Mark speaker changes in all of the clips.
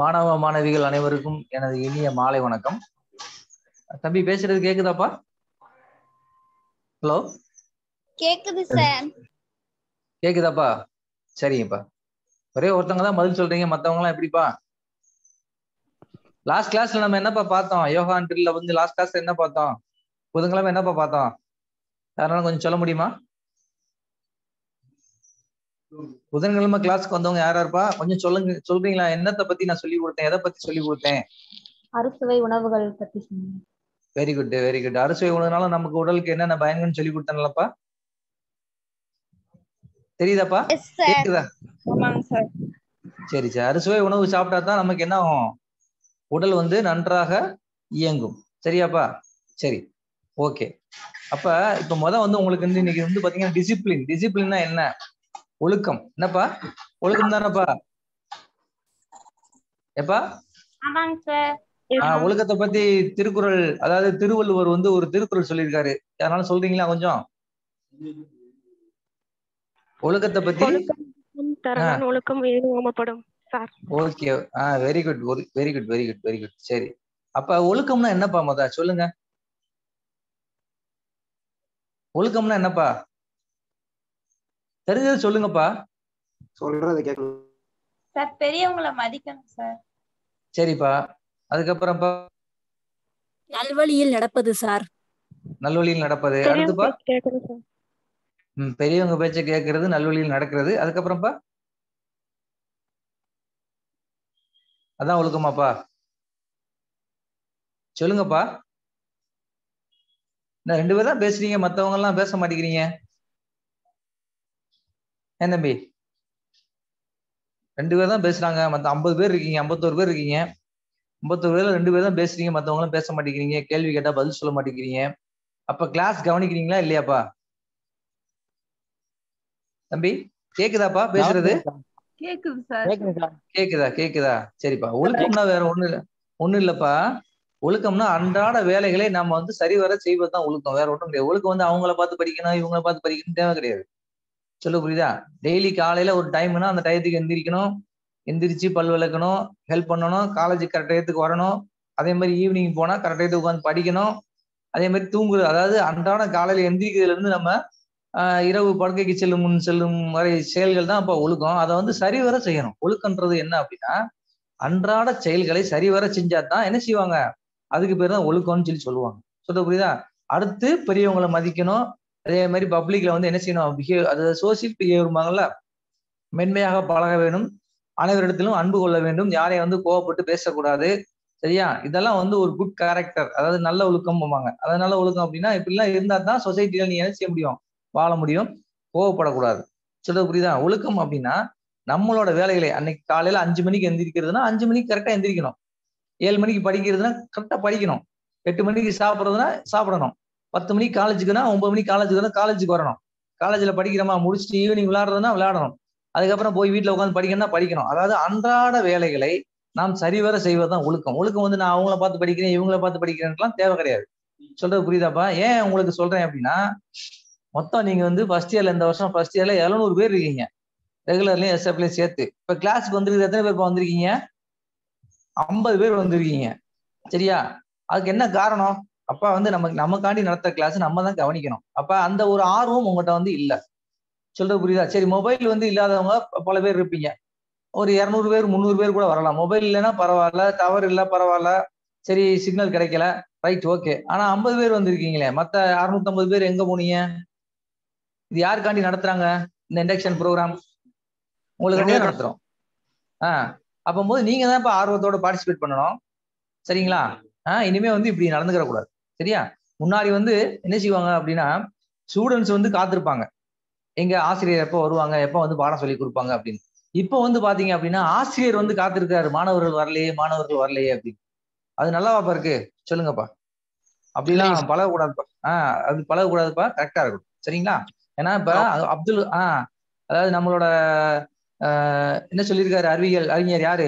Speaker 1: மாணவ மாணவிகள் அனைவருக்கும் எனது இனிய மாலை வணக்கம் தம்பி பேசுறது கேக்குதாப்பா ஹலோ
Speaker 2: கேக்குது சார்
Speaker 1: கேக்குதாப்பா சரிங்கப்பா ஒரே ஒருத்தவங்க தான் பதில் சொல்றீங்க மத்தவங்க எல்லாம் எப்படிப்பா லாஸ்ட் கிளாஸ்ல நம்ம என்னப்பா பார்த்தோம் யோகா ட்ரில்ல வந்து லாஸ்ட் கிளாஸ்ல என்ன பார்த்தோம் புதன்கிழமை என்னப்பா பார்த்தோம் யாராலும் கொஞ்சம் சொல்ல முடியுமா புதன்கிழமை கிளாஸ்க்கு வந்தவங்க யாரா இருப்பா கொஞ்சம் சொல்லுங்க சொல்றீங்களா என்னத்தை பத்தி நான் சொல்லி கொடுத்தேன் எதை பத்தி சொல்லி கொடுத்தேன்
Speaker 3: அறுசுவை உணவுகள் பத்தி சொன்னீங்க
Speaker 1: வெரி குட் வெரி குட் அறுசுவை உணவுனால நமக்கு உடலுக்கு என்னென்ன பயன்கள்னு சொல்லி கொடுத்தேன்லப்பா தெரியுதாப்பா
Speaker 2: எஸ் சார்
Speaker 1: கேக்குதா
Speaker 2: ஆமாங்க சார்
Speaker 1: சரி சரி அறுசுவை உணவு சாப்பிட்டா தான் நமக்கு என்ன ஆகும் உடல் வந்து நன்றாக இயங்கும் சரியாப்பா சரி ஓகே அப்ப இப்ப முத வந்து உங்களுக்கு வந்து இன்னைக்கு வந்து பாத்தீங்கன்னா டிசிப்ளின் டிசிப்ளின்னா என்ன ஒழுக்கம் என்னப்பா ஒழுக்கம் தானப்பா எப்பா
Speaker 2: ஆமாங்க சார்
Speaker 1: ஆஹ் ஒழுக்கத்தை பத்தி திருக்குறள் அதாவது திருவள்ளுவர் வந்து ஒரு திருக்குறள் சொல்லியிருக்காரு அதனால சொல்றீங்களா கொஞ்சம் ஒழுக்கத்தை பத்தி
Speaker 4: தரவன் ஒழுக்கம் ஏது ஓமப்படும் sir
Speaker 1: okay ah very good very good very good very good சரி அப்ப ஒழுக்கம்னா என்னப்பா மொத சொல்லுங்க ஒழுக்கம்னா என்னப்பா தெரிஞ்சது சொல்லுங்கப்பா
Speaker 5: சொல்றது கேட்கணும்
Speaker 2: சார் பெரியவங்கள மதிக்கணும் சார்
Speaker 1: சரிப்பா அதுக்கப்புறம்ப்பா
Speaker 6: நல்வழியில் நடப்பது சார்
Speaker 1: நல்வழியில் நடப்பது அடுத்துப்பா
Speaker 4: கேட்கணும் சார்
Speaker 1: ம், பெரியவங்க பேச்ச கேட்கறது நல்வழியில் நடக்கிறது அதுக்கப்புறம்ப்பா அதான் ஒழுக்கமாப்பா சொல்லுங்கப்பா என்ன ரெண்டு பேரும் தான் பேசுறீங்க மத்தவங்க எல்லாம் பேச மாட்டேங்கிறீங்க ஏன் தம்பி ரெண்டு பேர் தான் பேசுறாங்க மத்த ஐம்பது பேர் இருக்கீங்க ஐம்பத்தோரு பேர் இருக்கீங்க ஐம்பத்தோரு பேர்ல ரெண்டு பேர் தான் பேசுறீங்க மத்தவங்க எல்லாம் பேச மாட்டேங்கிறீங்க கேள்வி கேட்டா பதில் சொல்ல மாட்டேங்கிறீங்க அப்ப கிளாஸ் கவனிக்கிறீங்களா இல்லையாப்பா தம்பி கேக்குதாப்பா பேசுறது
Speaker 2: கேக்குது சார்
Speaker 1: கேக்குதா கேக்குதா சரிப்பா ஒழுக்கம்னா வேற ஒண்ணு இல்ல ஒண்ணு இல்லப்பா ஒழுக்கம்னா அன்றாட வேலைகளை நம்ம வந்து சரிவர செய்வதுதான் ஒழுக்கம் வேற ஒண்ணும் கிடையாது ஒழுக்கம் வந்து அவங்கள பார்த்து படிக்கணும் இவங்கள பார்த்து படிக்கணும் தேவை கிடையாது சொல்ல புரியுதா டெய்லி காலையில ஒரு டைம்னா அந்த டயத்துக்கு எந்திரிக்கணும் எந்திரிச்சு பல் விளக்கணும் ஹெல்ப் பண்ணணும் காலேஜ் கரெக்ட் டயத்துக்கு வரணும் அதே மாதிரி ஈவினிங் போனா கரெக்ட் டயத்துக்கு உட்காந்து படிக்கணும் அதே மாதிரி தூங்குறது அதாவது அன்றாட காலையில எந்திரிக்கிறதுல இருந்து நம்ம ஆஹ் இரவு படுக்கைக்கு செல்லும் முன் செல்லும் வரை செயல்கள் தான் அப்ப ஒழுக்கம் அதை வந்து சரிவர செய்யணும் ஒழுக்கன்றது என்ன அப்படின்னா அன்றாட செயல்களை சரிவர செஞ்சா தான் என்ன செய்வாங்க அதுக்கு பேர் தான் ஒழுக்கம்னு சொல்லி சொல்லுவாங்க சொல்ல புரியுதா அடுத்து பெரியவங்களை மதிக்கணும் அதே மாதிரி பப்ளிக்ல வந்து என்ன செய்யணும் பிஹேவ் அதாவது சோசியல் பிஹேவியர்பாங்கல்ல மென்மையாக பழக வேண்டும் அனைவரிடத்திலும் அன்பு கொள்ள வேண்டும் யாரையும் வந்து கோவப்பட்டு பேசக்கூடாது சரியா இதெல்லாம் வந்து ஒரு குட் கேரக்டர் அதாவது நல்ல ஒழுக்கம் போவாங்க அதாவது நல்ல ஒழுக்கம் அப்படின்னா இப்படிலாம் இருந்தா தான் சொசைட்டில நீ என்ன செய்ய முடியும் வாழ முடியும் கோவப்படக்கூடாது சொல்றது புரியுதா ஒழுக்கம் அப்படின்னா நம்மளோட வேலைகளை அன்னைக்கு காலையில அஞ்சு மணிக்கு எந்திரிக்கிறதுனா அஞ்சு மணிக்கு கரெக்டா எந்திரிக்கணும் ஏழு மணிக்கு படிக்கிறதுனா கரெக்டா படிக்கணும் எட்டு மணிக்கு சாப்பிட்றதுனா சாப்பிடணும் பத்து மணிக்கு காலேஜுக்குன்னா ஒன்பது மணிக்கு காலேஜுக்குன்னா காலேஜுக்கு வரணும் காலேஜ்ல படிக்கிறோமா முடிச்சுட்டு ஈவினிங் விளையாடுறதுனா விளையாடணும் அதுக்கப்புறம் போய் வீட்டுல உட்காந்து படிக்கணும்னா படிக்கணும் அதாவது அன்றாட வேலைகளை நாம் சரிவர செய்வதுதான் ஒழுக்கம் ஒழுக்கம் வந்து நான் அவங்கள பார்த்து படிக்கிறேன் இவங்கள பார்த்து படிக்கிறேன்லாம் தேவை கிடையாது சொல்றது புரியுதாப்பா ஏன் உங்களுக்கு சொல்றேன் அப்படின்னா மொத்தம் நீங்க வந்து ஃபர்ஸ்ட் இயர்ல இந்த வருஷம் ஃபர்ஸ்ட் இயர்ல எழுநூறு பேர் இருக்கீங்க ரெகுலர்லயும் எஸ்எஃப்லயும் சேர்த்து இப்ப கிளாஸ்க்கு வந்துருக்கு எத்தனை பேர் இப்ப வந்திருக்கீங்க ஐம்பது பேர் வந்திருக்கீங்க சரியா அதுக்கு என்ன காரணம் அப்ப வந்து நமக்கு நமக்காண்டி நடத்த கிளாஸ் நம்ம தான் கவனிக்கணும் அப்ப அந்த ஒரு ஆர்வம் உங்ககிட்ட வந்து இல்ல சொல்றது புரியுதா சரி மொபைல் வந்து இல்லாதவங்க பல பேர் இருப்பீங்க ஒரு இரநூறு பேர் முந்நூறு பேர் கூட வரலாம் மொபைல் இல்லைன்னா பரவாயில்ல டவர் இல்ல பரவாயில்ல சரி சிக்னல் கிடைக்கல ரைட் ஓகே ஆனா ஐம்பது பேர் வந்திருக்கீங்களே மத்த அறுநூத்தம்பது பேர் எங்க போனீங்க இது யாருக்காண்டி நடத்துறாங்க இந்த இண்டக்ஷன் ப்ரோக்ராம் உங்களுக்கு நடத்துறோம் ஆஹ் அப்போது நீங்க தான் இப்ப ஆர்வத்தோட பார்ட்டிசிபேட் பண்ணணும் சரிங்களா ஆஹ் இனிமே வந்து இப்படி நடந்துக்கிற கூடாது சரியா முன்னாடி வந்து என்ன செய்வாங்க அப்படின்னா ஸ்டூடெண்ட்ஸ் வந்து காத்திருப்பாங்க எங்க ஆசிரியர் எப்போ வருவாங்க எப்போ வந்து பாடம் சொல்லி கொடுப்பாங்க அப்படின்னு இப்போ வந்து பாத்தீங்க அப்படின்னா ஆசிரியர் வந்து காத்திருக்காரு மாணவர்கள் வரலையே மாணவர்கள் வரலையே அப்படின்னு அது நல்லாவாப்பா இருக்கு சொல்லுங்கப்பா அப்படிலாம் பழகக்கூடாதுப்பா ஆஹ் அது பழகக்கூடாதுப்பா கரெக்டா இருக்கும் சரிங்களா ஏன்னா இப்ப அப்துல் ஆஹ் அதாவது நம்மளோட ஆஹ் என்ன சொல்லியிருக்காரு அறிவியல் அறிஞர் யாரு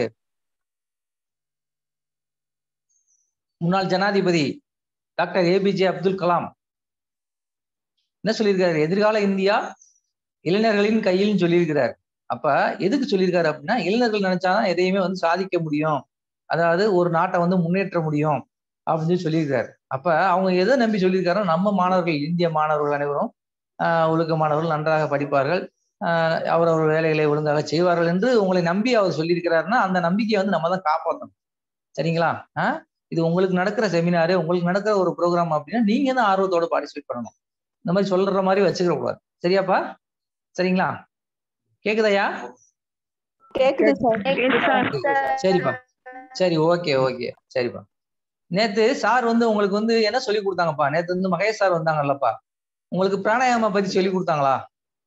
Speaker 1: முன்னாள் ஜனாதிபதி டாக்டர் ஏபிஜே அப்துல் கலாம் என்ன சொல்லியிருக்காரு எதிர்கால இந்தியா இளைஞர்களின் கையில் சொல்லியிருக்கிறார் அப்ப எதுக்கு சொல்லியிருக்காரு அப்படின்னா இளைஞர்கள் நினைச்சாதான் எதையுமே வந்து சாதிக்க முடியும் அதாவது ஒரு நாட்டை வந்து முன்னேற்ற முடியும் அப்படின்னு சொல்லி சொல்லியிருக்காரு அப்ப அவங்க எதை நம்பி சொல்லியிருக்காரோ நம்ம மாணவர்கள் இந்திய மாணவர்கள் அனைவரும் ஆஹ் ஒழுக்க மாணவர்கள் நன்றாக படிப்பார்கள் ஆஹ் அவரவர் வேலைகளை ஒழுங்காக செய்வார்கள் என்று உங்களை நம்பி அவர் சொல்லியிருக்கிறாருன்னா அந்த நம்பிக்கையை வந்து நம்ம தான் காப்பாற்றணும் சரிங்களா ஆஹ் இது உங்களுக்கு நடக்கிற செமினாரு உங்களுக்கு நடக்கிற ஒரு ப்ரோக்ராம் அப்படின்னா நீங்க தான் ஆர்வத்தோட பார்ட்டிசிபேட் பண்ணணும் இந்த மாதிரி சொல்ற மாதிரி வச்சுக்க கூடாது சரியாப்பா சரிங்களா கேக்குதாயா
Speaker 2: கேக்குது சார்
Speaker 4: Yes, sir.
Speaker 1: சரிப்பா சரி ஓகே ஓகே சரிப்பா நேத்து சார் வந்து உங்களுக்கு வந்து என்ன சொல்லி கொடுத்தாங்கப்பா நேத்து வந்து மகேஷ் சார் வந்தாங்கல்லப்பா உங்களுக்கு பிராணாயாமா பத்தி சொல்லி கொடுத்தாங்களா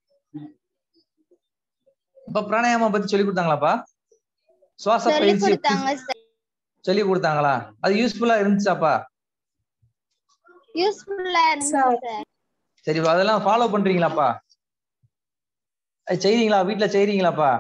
Speaker 1: இப்ப பிராணாயாமா பத்தி சொல்லி கொடுத்தாங்களாப்பா சுவாச
Speaker 6: சொல்லி
Speaker 1: பயிற்சி
Speaker 6: கொடுத்தாங்க சார்
Speaker 1: சொல்லி கொடுத்தாங்களா அது யூஸ்ஃபுல்லா இருந்துச்சாப்பா
Speaker 6: யூஸ்ஃபுல்லா இருந்துச்சு சார்
Speaker 1: சரிப்பா அதெல்லாம் ஃபாலோ பண்றீங்களாப்பா அது செய்றீங்களா வீட்ல செய்றீங்களாப்பா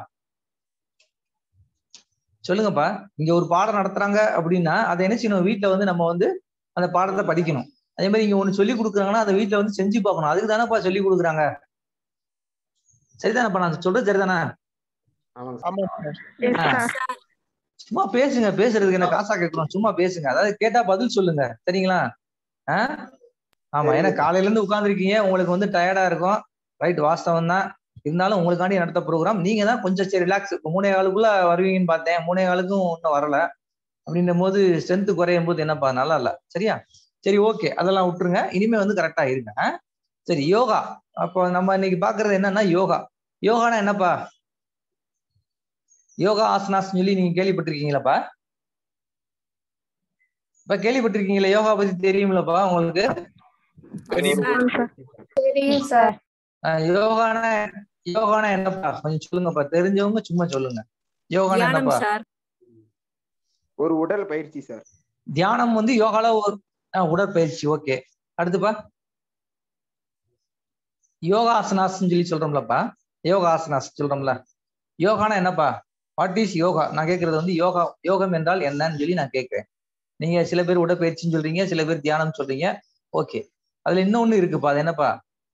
Speaker 1: சொல்லுங்கப்பா இங்க ஒரு பாடம் நடத்துறாங்க அப்படின்னா அதை என்ன செய்யணும் வீட்ல வந்து நம்ம வந்து அந்த பாடத்தை படிக்கணும் அதே மாதிரி இங்க ஒண்ணு சொல்லி கொடுக்குறாங்கன்னா அதை வீட்ல வந்து செஞ்சு பார்க்கணும் அதுக்கு தானேப்பா சொல்லி கொடுக்குறாங்க சரிதானப்பா நான் சொல்றது சரிதானே
Speaker 5: ஆமாங்க
Speaker 7: ஆமா சார்
Speaker 4: Yes,
Speaker 1: ஆ.
Speaker 4: sir.
Speaker 1: சும்மா பேசுங்க பேசுறதுக்கு என்ன காசா கேட்கணும் சும்மா பேசுங்க அதாவது கேட்டா பதில் சொல்லுங்க சரிங்களா ஆ ஆமா ஏன்னா காலையில இருந்து உட்கார்ந்துருக்கீங்க உங்களுக்கு வந்து டயர்டா இருக்கும் ரைட் வாஸ்தவம் தான் இருந்தாலும் உங்களுக்காண்டி நடத்த ப்ரோக்ராம் நீங்க தான் கொஞ்சம் சரி ரிலாக்ஸ் இப்போ மூணே காலுக்குள்ள வருவீங்கன்னு பார்த்தேன் மூணே காலுக்கும் இன்னும் வரல அப்படின்னும் போது ஸ்ட்ரென்த் குறையும் போது என்னப்பா நல்லா இல்ல சரியா சரி ஓகே அதெல்லாம் விட்டுருங்க இனிமே வந்து கரெக்டா இருங்க ஆ? சரி யோகா அப்போ நம்ம இன்னைக்கு பாக்குறது என்னன்னா யோகா யோகானா என்னப்பா யோகா ஆசனாஸ் சொல்லி நீங்க கேள்விப்பட்டிருக்கீங்களாப்பா இப்ப கேள்விப்பட்டிருக்கீங்களா யோகா பத்தி தெரியுமில்லப்பா உங்களுக்கு
Speaker 7: தெரியும்
Speaker 4: ஆமாம் சார்
Speaker 3: தெரியும் சார்
Speaker 1: அஹ் யோகானா யோகானா என்னப்பா கொஞ்சம் சொல்லுங்கப்பா தெரிஞ்சவங்க சும்மா சொல்லுங்க யோகானா
Speaker 8: தியானம்
Speaker 1: என்னப்பா
Speaker 8: சார்
Speaker 5: ஒரு உடல் பயிற்சி சார்
Speaker 1: தியானம் வந்து யோகால ஒரு அஹ் உடற்பயிற்சி ஓகே அடுத்துப்பா யோகாசனாஸ் சொல்லி சொல்றோம்லப்பா யோகாசனாஸ் சொல்றோம்ல யோகானா என்னப்பா வாட் இஸ் யோகா நான் கேட்கறது வந்து யோகா யோகம் என்றால் என்னன்னு சொல்லி நான் கேட்கிறேன் நீங்க சில பேர் உடற்பயிற்சின்னு சொல்றீங்க சில பேர் தியானம் சொல்றீங்க ஓகே அதுல இன்னொன்னு இருக்குப்பா அது என்னப்பா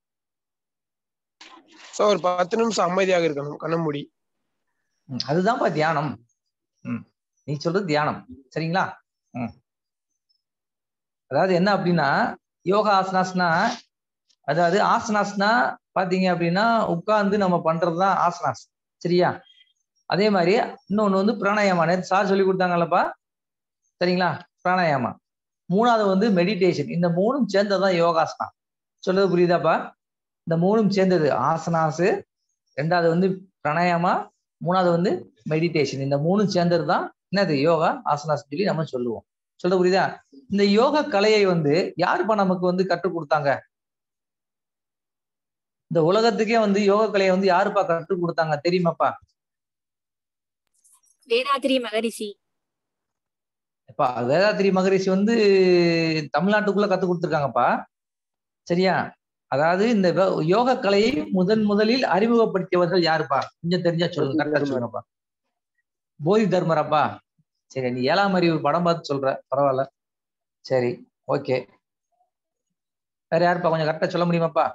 Speaker 7: சார் ஒரு பத்து நிமிஷம் அமைதியாக இருக்கணும் கண்ண மூடி
Speaker 1: ம், அதுதான்ப்பா தியானம் ம் நீ சொல்றது தியானம் சரிங்களா ம் அதாவது என்ன அப்படின்னா யோகா ஆசனாஸ்னா அதாவது ஆசனாஸ்னா பாத்தீங்க அப்படின்னா உட்கார்ந்து நம்ம பண்றதுதான் ஆசனாஸ் சரியா அதே மாதிரி இன்னொன்னு வந்து பிராணாயாமா நேற்று சார் சொல்லி கொடுத்தாங்கல்லப்பா சரிங்களா பிராணாயாமா மூணாவது வந்து மெடிடேஷன் இந்த மூணும் சேர்ந்ததுதான் யோகாசனா சொல்றது புரியுதாப்பா இந்த மூணும் சேர்ந்தது ஆசனாஸ் ரெண்டாவது வந்து பிராணாயாமா மூணாவது வந்து மெடிடேஷன் இந்த மூணும் சேர்ந்தது தான் என்னது யோகா ஆசனாஸ் சொல்லி நம்ம சொல்லுவோம் சொல்ல புரியுதா இந்த யோகா கலையை வந்து யாருப்பா நமக்கு வந்து கற்றுக் கொடுத்தாங்க இந்த உலகத்துக்கே வந்து யோகா கலையை வந்து யாருப்பா கற்றுக் கொடுத்தாங்க தெரியுமாப்பா
Speaker 8: வேதாத்திரி மகரிஷி
Speaker 1: எப்பா வேதாத்திரி மகரிஷி வந்து தமிழ்நாட்டுக்குள்ள கத்து கொடுத்துருக்காங்கப்பா சரியா அதாவது இந்த வே- யோக கலையை முதன் முதலில் அறிமுகப்படுத்தியவர்கள் யாருப்பா கொஞ்சம் தெரிஞ்சா சொல்லுங்க கரெக்டா சொல்லுங்கப்பா போதி தர்மராப்பா சரி நீ ஏழாம் அறிவு படம் பார்த்து சொல்ற பரவாயில்ல சரி ஓகே வேற யாருப்பா கொஞ்சம் கரெக்டா சொல்ல முடியுமாப்பா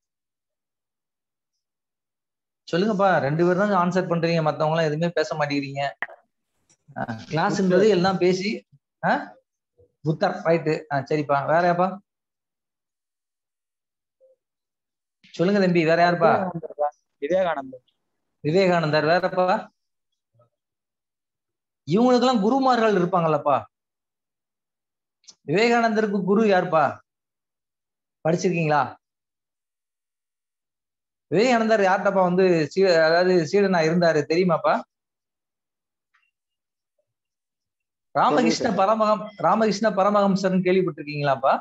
Speaker 1: சொல்லுங்கப்பா ரெண்டு பேரும் தான் ஆன்சர் பண்றீங்க மத்தவங்க எல்லாம் எதுவுமே பேச மாட்டேங்கிறீங்க கிளாஸ்ன்றது எல்லாம் பேசி ஆ? புத்தர் ரைட்டு ஆ சரிப்பா வேற யாப்பா சொல்லுங்க தம்பி வேற யாருப்பா
Speaker 9: விவேகானந்தர்
Speaker 1: விவேகானந்தர் வேறப்பா இவங்களுக்கெல்லாம் குருமார்கள் இருப்பாங்கல்லப்பா விவேகானந்தருக்கு குரு யாருப்பா படிச்சிருக்கீங்களா விவேகானந்தர் யார்கிட்டப்பா வந்து சீ அதாவது சீடனா இருந்தாரு தெரியுமாப்பா ராமகிருஷ்ண பரமகம் ராமகிருஷ்ண பரமஹம்சர்னு கேள்விப்பட்டிருக்கீங்களாப்பா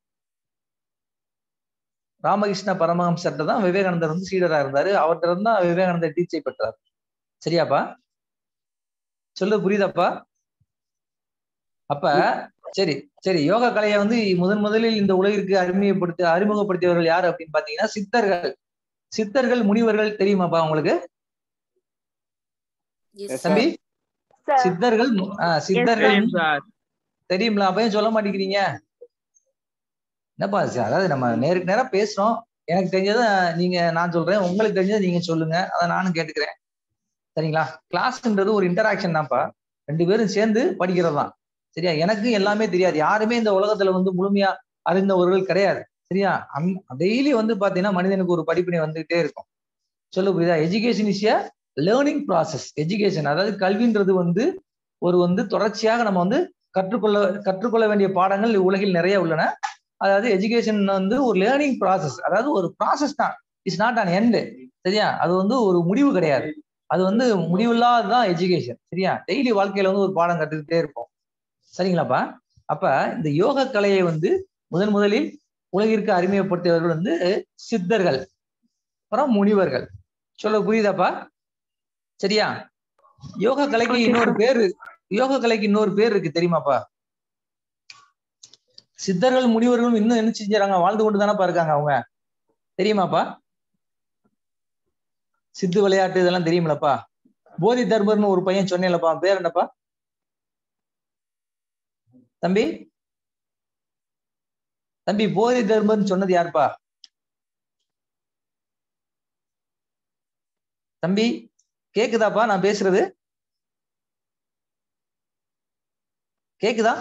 Speaker 1: ராமகிருஷ்ண பரமஹம்சர்ட்ட தான் விவேகானந்தர் வந்து சீடரா இருந்தாரு அவர்கிட்ட இருந்து தான் விவேகானந்தர் டீச்சை பெற்றார் சரியாப்பா சொல்லு புரியுதாப்பா அப்ப சரி சரி யோகா கலையை வந்து முதன் முதலில் இந்த உலகிற்கு அறிமுகப்படுத்த அறிமுகப்படுத்தியவர்கள் யார் அப்படின்னு பாத்தீங்கன்னா சித்தர்கள் சித்தர்கள் முனிவர்கள் தெரியுமாப்பா உங்களுக்கு
Speaker 8: எஸ்
Speaker 1: தம்பி சித்தர்கள் மு- ஆ, சித்தர்கள்
Speaker 9: தெரியும் சார்
Speaker 1: தெரியுங்களா அப்பயும் சொல்ல மாட்டேங்கிறீங்க என்னப்பா இது? அதாவது நம்ம நேருக்கு நேரா பேசுறோம் எனக்கு தெரிஞ்சதை நீங்க நான் சொல்றேன் உங்களுக்கு தெரிஞ்சதை நீங்க சொல்லுங்க அதை நானும் கேட்டுக்கிறேன் சரிங்களா கிளாஸ்ன்றது ஒரு இன்டராக்ஷன் தான்ப்பா ரெண்டு பேரும் சேர்ந்து படிக்கிறது தான் சரியா எனக்கு எல்லாமே தெரியாது யாருமே இந்த உலகத்துல வந்து முழுமையா அறிந்தவர்கள் கிடையாது சரியா அந் டெய்லி வந்து பாத்தீங்கன்னா மனிதனுக்கு ஒரு படிப்பினை வந்துகிட்டே இருக்கும் சொல்ல புரியுதா education is a learning process education அதாவது கல்வின்றது வந்து ஒரு வந்து தொடர்ச்சியாக நம்ம வந்து கற்றுக்கொள்ள கற்றுக்கொள்ள வேண்டிய பாடங்கள் உலகில் நிறைய உள்ளன அதாவது எஜுகேஷன் வந்து ஒரு லேர்னிங் ப்ராசஸ் அதாவது ஒரு ப்ராசஸ் தான் இட்ஸ் நாட் அன் எண்டு சரியா அது வந்து ஒரு முடிவு கிடையாது அது வந்து முடிவில்லாததான் எஜுகேஷன் சரியா டெய்லி வாழ்க்கையில வந்து ஒரு பாடம் கற்றுக்கிட்டே இருப்போம் சரிங்களாப்பா அப்ப இந்த யோக கலையை வந்து முதன் முதலில் உலகிற்கு அறிமுகப்படுத்தியவர்கள் வந்து சித்தர்கள் அப்புறம் முனிவர்கள் சொல்ல புரியுதாப்பா சரியா யோக கலைக்கு
Speaker 4: Okay,
Speaker 1: இன்னொரு
Speaker 4: sir.
Speaker 1: பேரு யோக கலைக்கு இன்னொரு பேர் இருக்கு தெரியுமாப்பா சித்தர்கள் முனிவர்களும் இன்னும் என்ன செஞ்சாங்க வாழ்ந்து கொண்டு தானப்பா இருக்காங்க அவங்க தெரியுமாப்பா சித்து விளையாட்டு இதெல்லாம் தெரியுமிலப்பா போதி தர்மர்னு ஒரு பையன் சொன்னேன்லப்பா பேர் என்னப்பா தம்பி தம்பி போதி தர்மர்னு சொன்னது யாருப்பா தம்பி கேக்குதாப்பா நான் பேசுறது கேக்குதா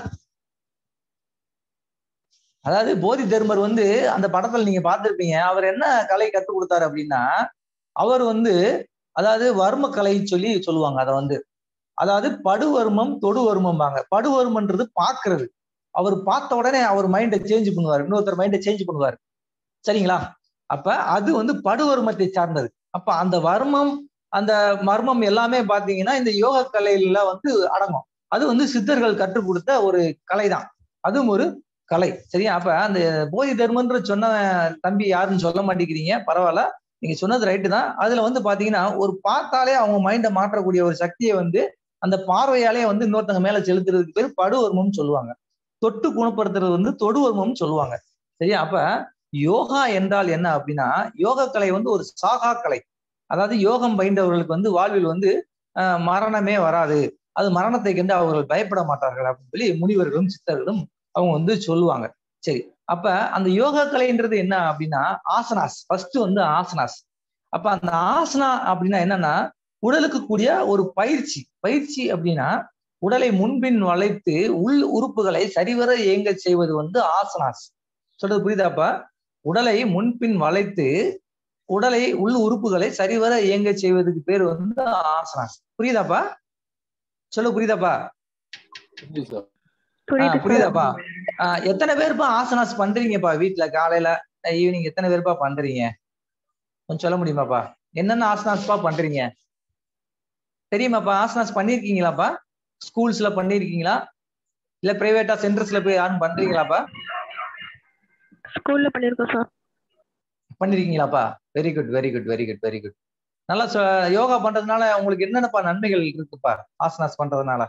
Speaker 1: அதாவது போதி தர்மர் வந்து அந்த படத்துல நீங்க பார்த்திருப்பீங்க அவர் என்ன கலை கற்றுக் கொடுத்தாரு அப்படின்னா அவர் வந்து அதாவது வர்ம கலை சொல்லி சொல்லுவாங்க அதை வந்து அதாவது படுவர்மம் தொடுவர்மம்பாங்க படுவர்மன்றது பாக்குறது அவர் பார்த்த உடனே அவர் மைண்டை சேஞ்ச் பண்ணுவார் இன்னொருத்தர் மைண்டை சேஞ்ச் பண்ணுவார் சரிங்களா அப்ப அது வந்து படுவர்மத்தை சார்ந்தது அப்ப அந்த வர்மம் அந்த மர்மம் எல்லாமே பாத்தீங்கன்னா இந்த யோக கலையில வந்து அடங்கும் அது வந்து சித்தர்கள் கற்றுக் கொடுத்த ஒரு கலை தான் அதுவும் ஒரு கலை சரியா அப்ப அந்த போதி தர்மன்ற சொன்ன தம்பி யாருன்னு சொல்ல மாட்டேங்கிறீங்க பரவாயில்ல நீங்க சொன்னது ரைட்டு தான் அதுல வந்து பாத்தீங்கன்னா ஒரு பார்த்தாலே அவங்க மைண்டை மாற்றக்கூடிய ஒரு சக்தியை வந்து அந்த பார்வையாலே வந்து இன்னொருத்தங்க மேல செலுத்துறதுக்கு பேர் படுவர்மம்னு சொல்லுவாங்க தொட்டு குணப்படுத்துறது வந்து தொடுவர்மம்னு சொல்லுவாங்க சரியா அப்ப யோகா என்றால் என்ன அப்படின்னா யோக கலை வந்து ஒரு சாகா கலை அதாவது யோகம் பயின்றவர்களுக்கு வந்து வாழ்வில் வந்து ஆஹ் மரணமே வராது அது மரணத்தை கண்டு அவர்கள் பயப்பட மாட்டார்கள் அப்படின்னு சொல்லி முனிவர்களும் சித்தர்களும் அவங்க வந்து சொல்லுவாங்க சரி அப்ப அந்த யோகா கலைன்றது என்ன அப்படின்னா ஆசனாஸ் ஃபர்ஸ்ட் வந்து ஆசனாஸ் அப்ப அந்த ஆசனா அப்படின்னா என்னன்னா உடலுக்கு கூடிய ஒரு பயிற்சி பயிற்சி அப்படின்னா உடலை முன்பின் வளைத்து உள் உறுப்புகளை சரிவர இயங்க செய்வது வந்து ஆசனாஸ் சொல்றது புரியுதாப்பா உடலை முன்பின் வளைத்து உடலை உள் உறுப்புகளை சரிவர இயங்க செய்வதுக்கு பேர் வந்து ஆசனாஸ் புரியுதாப்பா சொல்ல புரியுதாப்பா
Speaker 4: புரியுது
Speaker 1: ஆஹ்
Speaker 4: சார்
Speaker 1: புரியுதாப்பா ஆஹ் எத்தனை பேருப்பா ஆசனாஸ் பண்றீங்கப்பா வீட்ல காலையில ஈவினிங் எத்தனை பேருப்பா பண்றீங்க கொஞ்சம் சொல்ல முடியுமாப்பா என்னென்ன ஆசனாஸ்ப்பா பண்றீங்க தெரியுமாப்பா ஆசனாஸ் பண்ணிருக்கீங்களாப்பா ஸ்கூல்ஸ்ல பண்ணிருக்கீங்களா இல்ல பிரைவேட்டா சென்டர்ஸ்ல போய் யாரும் பண்றீங்களாப்பா
Speaker 4: ஸ்கூல்ல பண்ணிருக்கோம் சார்
Speaker 1: பண்ணிருக்கீங்களாப்பா very good very good very good very good நல்லா சொ- யோகா பண்றதுனால உங்களுக்கு என்னென்னப்பா நன்மைகள் இருக்குப்பா ஆசனாஸ் பண்றதுனால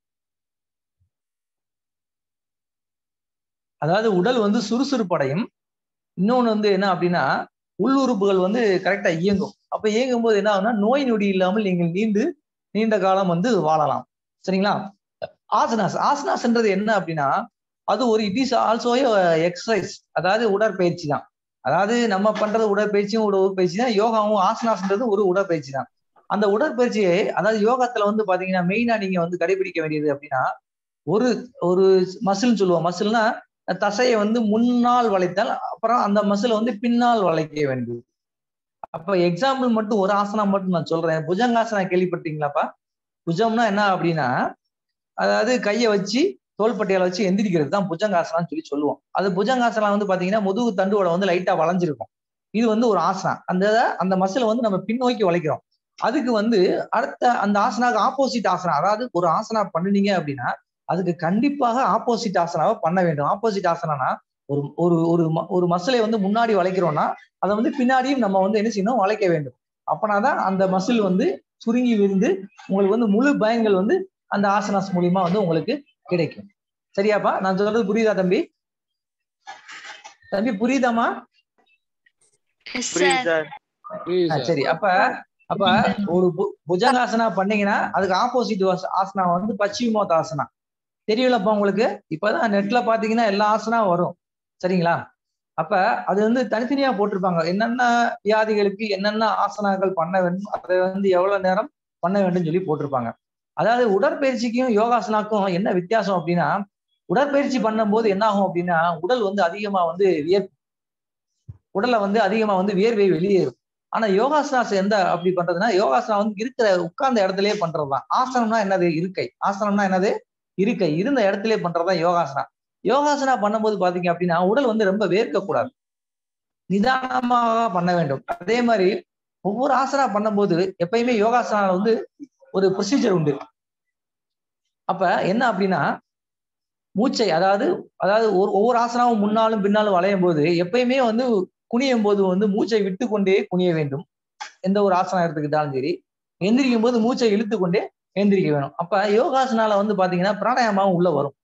Speaker 1: அதாவது உடல் வந்து சுறுசுறுப்படையும் இன்னொன்னு வந்து என்ன அப்படின்னா உள்ளுறுப்புகள் வந்து கரெக்டா இயங்கும் அப்ப இயங்கும் போது என்ன ஆகும்னா நோய் நொடி இல்லாமல் நீங்கள் நீண்டு நீண்ட காலம் வந்து வாழலாம் சரிங்களா ஆசனாஸ் ஆசனாஸ்ன்றது என்ன அப்படின்னா அது ஒரு இட் இஸ் ஆல்சோ எக்ஸசைஸ் அதாவது உடற்பயிற்சி தான் அதாவது நம்ம பண்றது உடற்பயிற்சியும் ஒரு உடற்பயிற்சி தான் யோகாவும் ஆசனாஸ்ன்றது ஒரு உடற்பயிற்சி தான் அந்த உடற்பயிற்சியை அதாவது யோகத்துல வந்து பாத்தீங்கன்னா மெயினா நீங்க வந்து கடைபிடிக்க வேண்டியது அப்படின்னா ஒரு ஒரு மசில்னு சொல்லுவோம் மசில்னா தசையை வந்து முன்னால் வளைத்தால் அப்புறம் அந்த மசிலை வந்து பின்னால் வளைக்க வேண்டும் அப்ப எக்ஸாம்பிள் மட்டும் ஒரு ஆசனம் மட்டும் நான் சொல்றேன் புஜங்காசனம் கேள்விப்பட்டீங்களாப்பா புஜம்னா என்ன அப்படின்னா அதாவது கையை வச்சு தோள்பட்டையால வச்சு எந்திரிக்கிறது தான் புஜங்காசனம் சொல்லி சொல்லுவோம் அது புஜங்காசனம் வந்து பாத்தீங்கன்னா முதுகு தண்டுவோட வந்து லைட்டா வளைஞ்சிருக்கும் இது வந்து ஒரு ஆசனம் அந்த அந்த மசிலை வந்து நம்ம பின்னோக்கி வளைக்கிறோம் அதுக்கு வந்து அடுத்த அந்த ஆசனாக்கு ஆப்போசிட் ஆசனம் அதாவது ஒரு ஆசனா பண்ணுனீங்க அப்படின்னா அதுக்கு கண்டிப்பாக ஆப்போசிட் ஆசனாவை பண்ண வேண்டும் ஆப்போசிட் ஆசனானா ஒரு ஒரு ஒரு ம- ஒரு மசிலை வந்து முன்னாடி வளைக்கிறோம்னா அதை வந்து பின்னாடியும் நம்ம வந்து என்ன செய்யணும் வளைக்க வேண்டும் அப்பனாதான் அந்த மசில் வந்து சுருங்கி விரிந்து உங்களுக்கு வந்து முழு பயன்கள் வந்து அந்த ஆசனாஸ் மூலியமா வந்து உங்களுக்கு கிடைக்கும் சரியாப்பா நான் சொல்றது புரியுதா தம்பி தம்பி புரியுதாமா
Speaker 6: சார்
Speaker 9: சார்
Speaker 1: ஆ, சரி அப்ப அப்ப ஒரு பு- புஜங்காசனா பண்ணீங்கன்னா அதுக்கு ஆப்போசிட் ஆசனா வந்து பச்சிமோத ஆசனா தெரியலப்பா உங்களுக்கு இப்பதான் நெட்ல பாத்தீங்கன்னா எல்லா ஆசனா வரும் சரிங்களா அப்ப அது வந்து தனித்தனியா போட்டிருப்பாங்க என்னென்ன வியாதிகளுக்கு என்னென்ன ஆசனாக்கள் பண்ண வேண்டும் அதை வந்து எவ்வளவு நேரம் பண்ண வேண்டும் சொல்லி போட்டிருப்பாங்க அதாவது உடற்பயிற்சிக்கும் யோகாசனாக்கும் என்ன வித்தியாசம் அப்படின்னா உடற்பயிற்சி பண்ணும்போது என்ன ஆகும் அப்படின்னா உடல் வந்து அதிகமா வந்து வியர் உடல்ல வந்து அதிகமா வந்து வியர்வை வெளியேறும் ஆனா யோகாசனாஸ் எந்த அப்படி பண்றதுன்னா யோகாசனா வந்து இருக்கிற உட்கார்ந்த இடத்துலயே பண்றதுதான் ஆசனம்னா என்னது இருக்கை ஆசனம்னா என்னது இருக்கை இருந்த இடத்துலயே பண்றதுதான் யோகாசனா யோகாசனா பண்ணும்போது பாத்தீங்க அப்படின்னா உடல் வந்து ரொம்ப வேர்க்க கூடாது நிதானமாக பண்ண வேண்டும் அதே மாதிரி ஒவ்வொரு ஆசனா பண்ணும்போது எப்பயுமே யோகாசனா வந்து ஒரு ப்ரொசீஜர் உண்டு அப்ப என்ன அப்படின்னா மூச்சை அதாவது அதாவது ஒரு ஒவ்வொரு ஆசனாவும் முன்னாலும் பின்னாலும் வளையும் போது எப்பயுமே வந்து குனியும் போது வந்து மூச்சை விட்டு கொண்டே குனிய வேண்டும் எந்த ஒரு ஆசனம் எடுத்துக்கிட்டாலும் சரி எந்திரிக்கும் போது மூச்சை இழுத்து கொண்டே எந்திரிக்க வேணும் அப்ப யோகாசனால வந்து பாத்தீங்கன்னா பிராணாயாமம் உள்ள வரும்